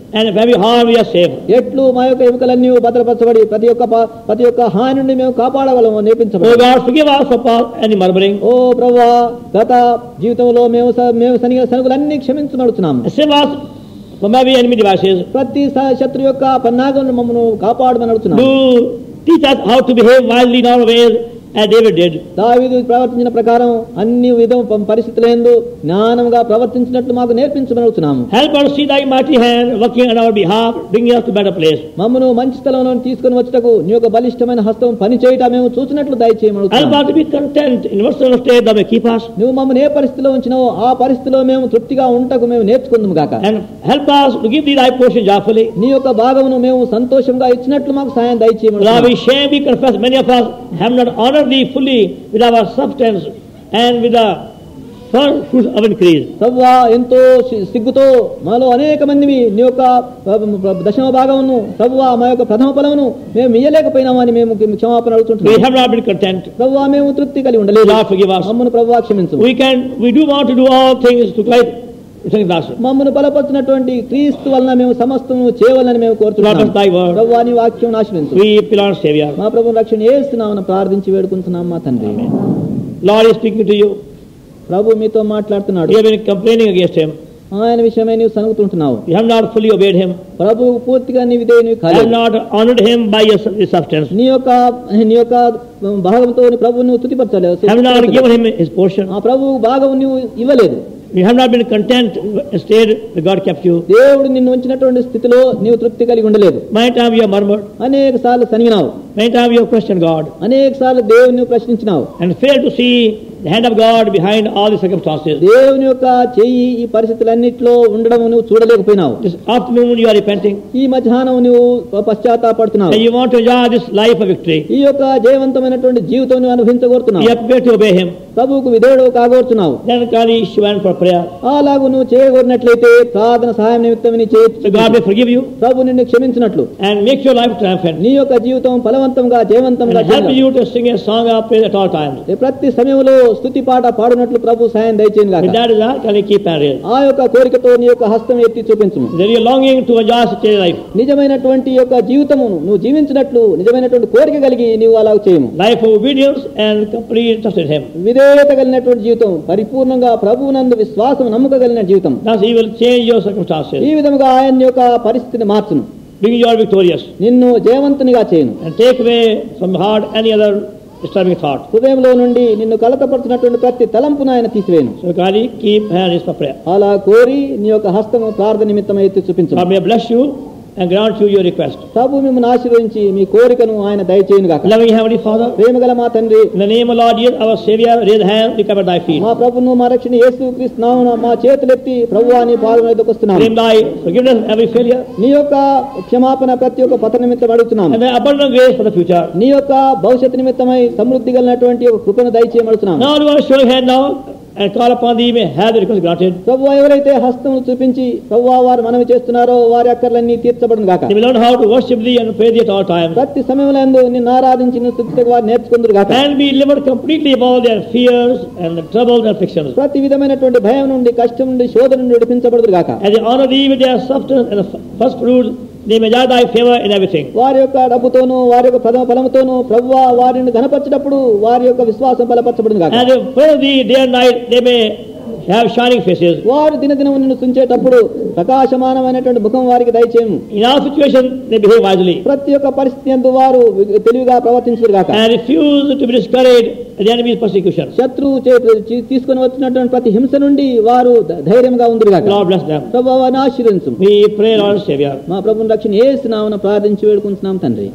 and of every harm we are safe. ఎట్లు మా యొక్క ఎముకలన్నీ భద్రపరచబడి ప్రతి ఒక్క ప- ప్రతి ఒక్క హాని నుండి మేము కాపాడగలము Oh నేర్పించబడి God, forgive us for past any murmuring, ఓ ప్రభా గత జీవితంలో మేము స- మేము సనిగిన సనుగులన్నీ క్షమించమడుచున్నాము and save us from every enemy devices. ప్రతి స- శత్రు యొక్క పన్నాగం మమ్మను కాపాడమని అడుగుతున్నాము Do teach us how to behave wisely in our ways as David did. దావీదు ప్రవర్తించిన ప్రకారం అన్ని విధం ప- పరిస్థితులందు జ్ఞానంగా ప్రవర్తించినట్లు మాకు నేర్పించమని అడుగుతున్నాము Help us see thy mighty hand working on our behalf, bringing us to better place. మమ్మను మంచి స్థలంలో తీసుకుని వచ్చటకు నీ యొక్క బలిష్టమైన హస్తం పని చేయట మేము చూసినట్లు దయచేయమని Help అడుగుతున్నాము. us to be content in whatsoever state thou may keep us, నువ్వు మమ్మల్ని ఏ పరిస్థితిలో ఉంచినావో ఆ పరిస్థితిలో మేము తృప్తిగా ఉంటకు మేము నేర్చుకుందాం గాక and help us to give thee thy portion joyfully. నీ యొక్క భాగమును మేము సంతోషంగా ఇచ్చినట్లు మాకు సాయం దయచేయమని Without అడుగుతున్నాము. we shame, we confess many of us have not honored thee fully with our substance and with the first fruits of increase. ప్రభువా ఎంతో సి- సిగ్గుతో మాలో అనేక మందివి నీ యొక్క ప- దశమ భాగమును ప్రభువా మా యొక్క ప్రథమ ఫలమును మేము ఇయ్యలేకపోయినామని మేము క్షమాపణ We అడుగుతుంటున్నాం have not been content. ప్రభువా మేము తృప్తి కలిగి ఉండలేదు Lord, forgive us. మమ్మను ప్రభువా క్షమించు We can, we do want to do all things to Christ, Christ gospel. మమ్మను బలపరిచినటువంటి క్రీస్తు వలన మేము సమస్తము చేయవాలని మేము Lord, కోరుతున్నాం bless thy word. ప్రభువా నీ వాక్యం ఆశ్రయించు We appeal on Savior. మా ప్రభు రక్షణ ఏస్తున్నామని ప్రార్థించి వేడుకుంటున్నాం మా తండ్రి Lord is speaking to you. ప్రభు మీతో మాట్లాడుతున్నాడు You have been complaining against him. ఆయన విషయమై నీవు సనుగుతుంటున్నావు You have not fully obeyed him. ప్రభు పూర్తిగా నీ విధేయుని You have కాలేదు not honored him by your su- your substance. నీ యొక్క నీ యొక్క భాగంతో నీ ప్రభువు నువ్వు తుతిపరచలేదు You have not given him his portion. ఆ ప్రభు భాగం నువ్వు ఇవ్వలేదు You have not been content. Instead, God kept you. దేవుడు నిన్ను ఉంచినటువంటి స్థితిలో నీవు తృప్తి కలిగి ఉండలేదు Many times you have murmured. అనేక సార్లు సనిగినావు Many times you have questioned God అనేక సార్లు దేవుని నువ్వు ప్రశ్నించినావు and failed to see the hand of God behind all the circumstances. దేవుని యొక్క చెయ్యి ఈ పరిస్థితులన్నింటిలో ఉండడం నువ్వు చూడలేకపోయినావు This afternoon you are repenting ఈ మధ్యాహ్నం నువ్వు పశ్చాత్తాపడుతున్నావు and you want to enjoy this life of victory. ఈ యొక్క జయవంతమైనటువంటి జీవితం నువ్వు You అనుభవించగోరుతున్నావు are prepared to obey him. ప్రభువుకు విధేయుడు కాగోరుతున్నావు Then Kali she went for prayer. అలాగూ నువ్వు చేయగోరినట్లయితే ప్రార్థన సహాయం నిమిత్తం నీ So చేయి God may forgive you ప్రభు నిన్ను క్షమించినట్లు and make your life triumphant నీ యొక్క జీవితం ఫలవంతంగా and జయవంతంగా help చేయగలదు. you to sing a song of praise at all times. ప్రతి సమయంలో స్థుతి పాట పాడినట్లు ప్రభు సాయం దయచేయను With గాక that is all, Kali keep and real. ఆ యొక్క కోరికతో నీ యొక్క హస్తం ఎత్తి చూపించము There is a longing to enjoy such a life. నిజమైనటువంటి యొక్క జీవితమును నువ్వు జీవించినట్లు నిజమైనటువంటి కోరిక కలిగి నీవు అలా చేయము Life of obedience and complete trust in him. విధేయత కలిగినటువంటి జీవితం పరిపూర్ణంగా ప్రభువునందు విశ్వాసం నమ్మక కలిగిన జీవితం Thus he will change your circumstances, ఈ విధముగా ఆయన యొక్క పరిస్థితిని మార్చును bring you all victorious నిన్ను జయవంతునిగా చేయను and take away from the heart any other disturbing thought. హృదయంలో నుండి నిన్ను కలతపడుతున్నటువంటి ప్రతి తలంపును ఆయన తీసివేయను So Kali keep hand is for prayer. అలా కోరి నీ యొక్క హస్తము ప్రార్థన నిమిత్తం ఎత్తి చూపించు God may bless you and grant you your request. ప్రభు మిమ్మల్ని ఆశీర్వదించి మీ కోరికను ఆయన దయచేయును గాక Loving Heavenly Father, ప్రేమగల మా తండ్రి in the name of Lord Jesus, our Savior, raise a hand, recover thy feet. మా ప్రభును మా రక్షణ యేసు క్రీస్తునామమున మా చేతులెత్తి ప్రభు అని పాదం ఎదుకు వస్తున్నాము Claim thy forgiveness of every failure నీ యొక్క క్షమాపణ ప్రతి ఒక్క పతన నిమిత్తం అడుగుతున్నాము and thy abundant grace for the future. నీ యొక్క భవిష్యత్తు నిమిత్తమై సమృద్ధి కలిగినటువంటి ఒక కృపను దయచేయమడుతున్నాము Now you want to show your hand now and call upon thee, may have the request granted. ప్రభు ఎవరైతే హస్తములు చూపించి ప్రభు వారు మనవి చేస్తున్నారో వారి అక్కర్లన్నీ తీర్చబడును గాక They will learn how to worship thee and pray thee at all times ప్రతి సమయంలో యందు నిన్ను ఆరాధించి నిన్ను స్తుతించక వారు నేర్చుకుందరు గాక and be delivered completely of all their fears and the troubles and afflictions. ప్రతి విధమైనటువంటి భయం నుండి కష్టం నుండి శోధన నుండి విడిపించబడుదురు గాక As they honor thee with their substance and the first fruits, they may enjoy thy favor in everything. వారి యొక్క డబ్బుతోనూ వారి యొక్క ప్రథమ ఫలముతోనూ ప్రభు వారిని ఘనపరచేటప్పుడు వారి యొక్క విశ్వాసం బలపరచబడును గాక And they pray thee day and night, they may have shining faces. వారు దినదినం నిన్ను తుంచేటప్పుడు ప్రకాశమానమైనటువంటి ముఖం వారికి దయచేయము In all situations, they behave wisely ప్రతి ఒక్క పరిస్థితి ఎందు వారు తెలివిగా ప్రవర్తించరు గాక and refuse to be discouraged at the enemy's persecution. శత్రువు చే- చీ- తీసుకొని వచ్చినటువంటి ప్రతి హింస నుండి వారు ధ- ధైర్యంగా ఉందరు గాక Lord bless them. ప్రభు వారిని ఆశీర్వదించు We pray, Lord Savior. మా ప్రభుని రక్షణ ఏసునామన ప్రార్థించి వేడుకుంటున్నాం తండ్రి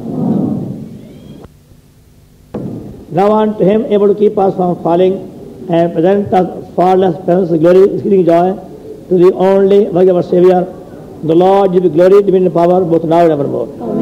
Now unto him able to keep us from falling and present us far less presence of glory, exceeding joy, to the only work of our Savior, the Lord give you glory, dominion, and power, both now and evermore.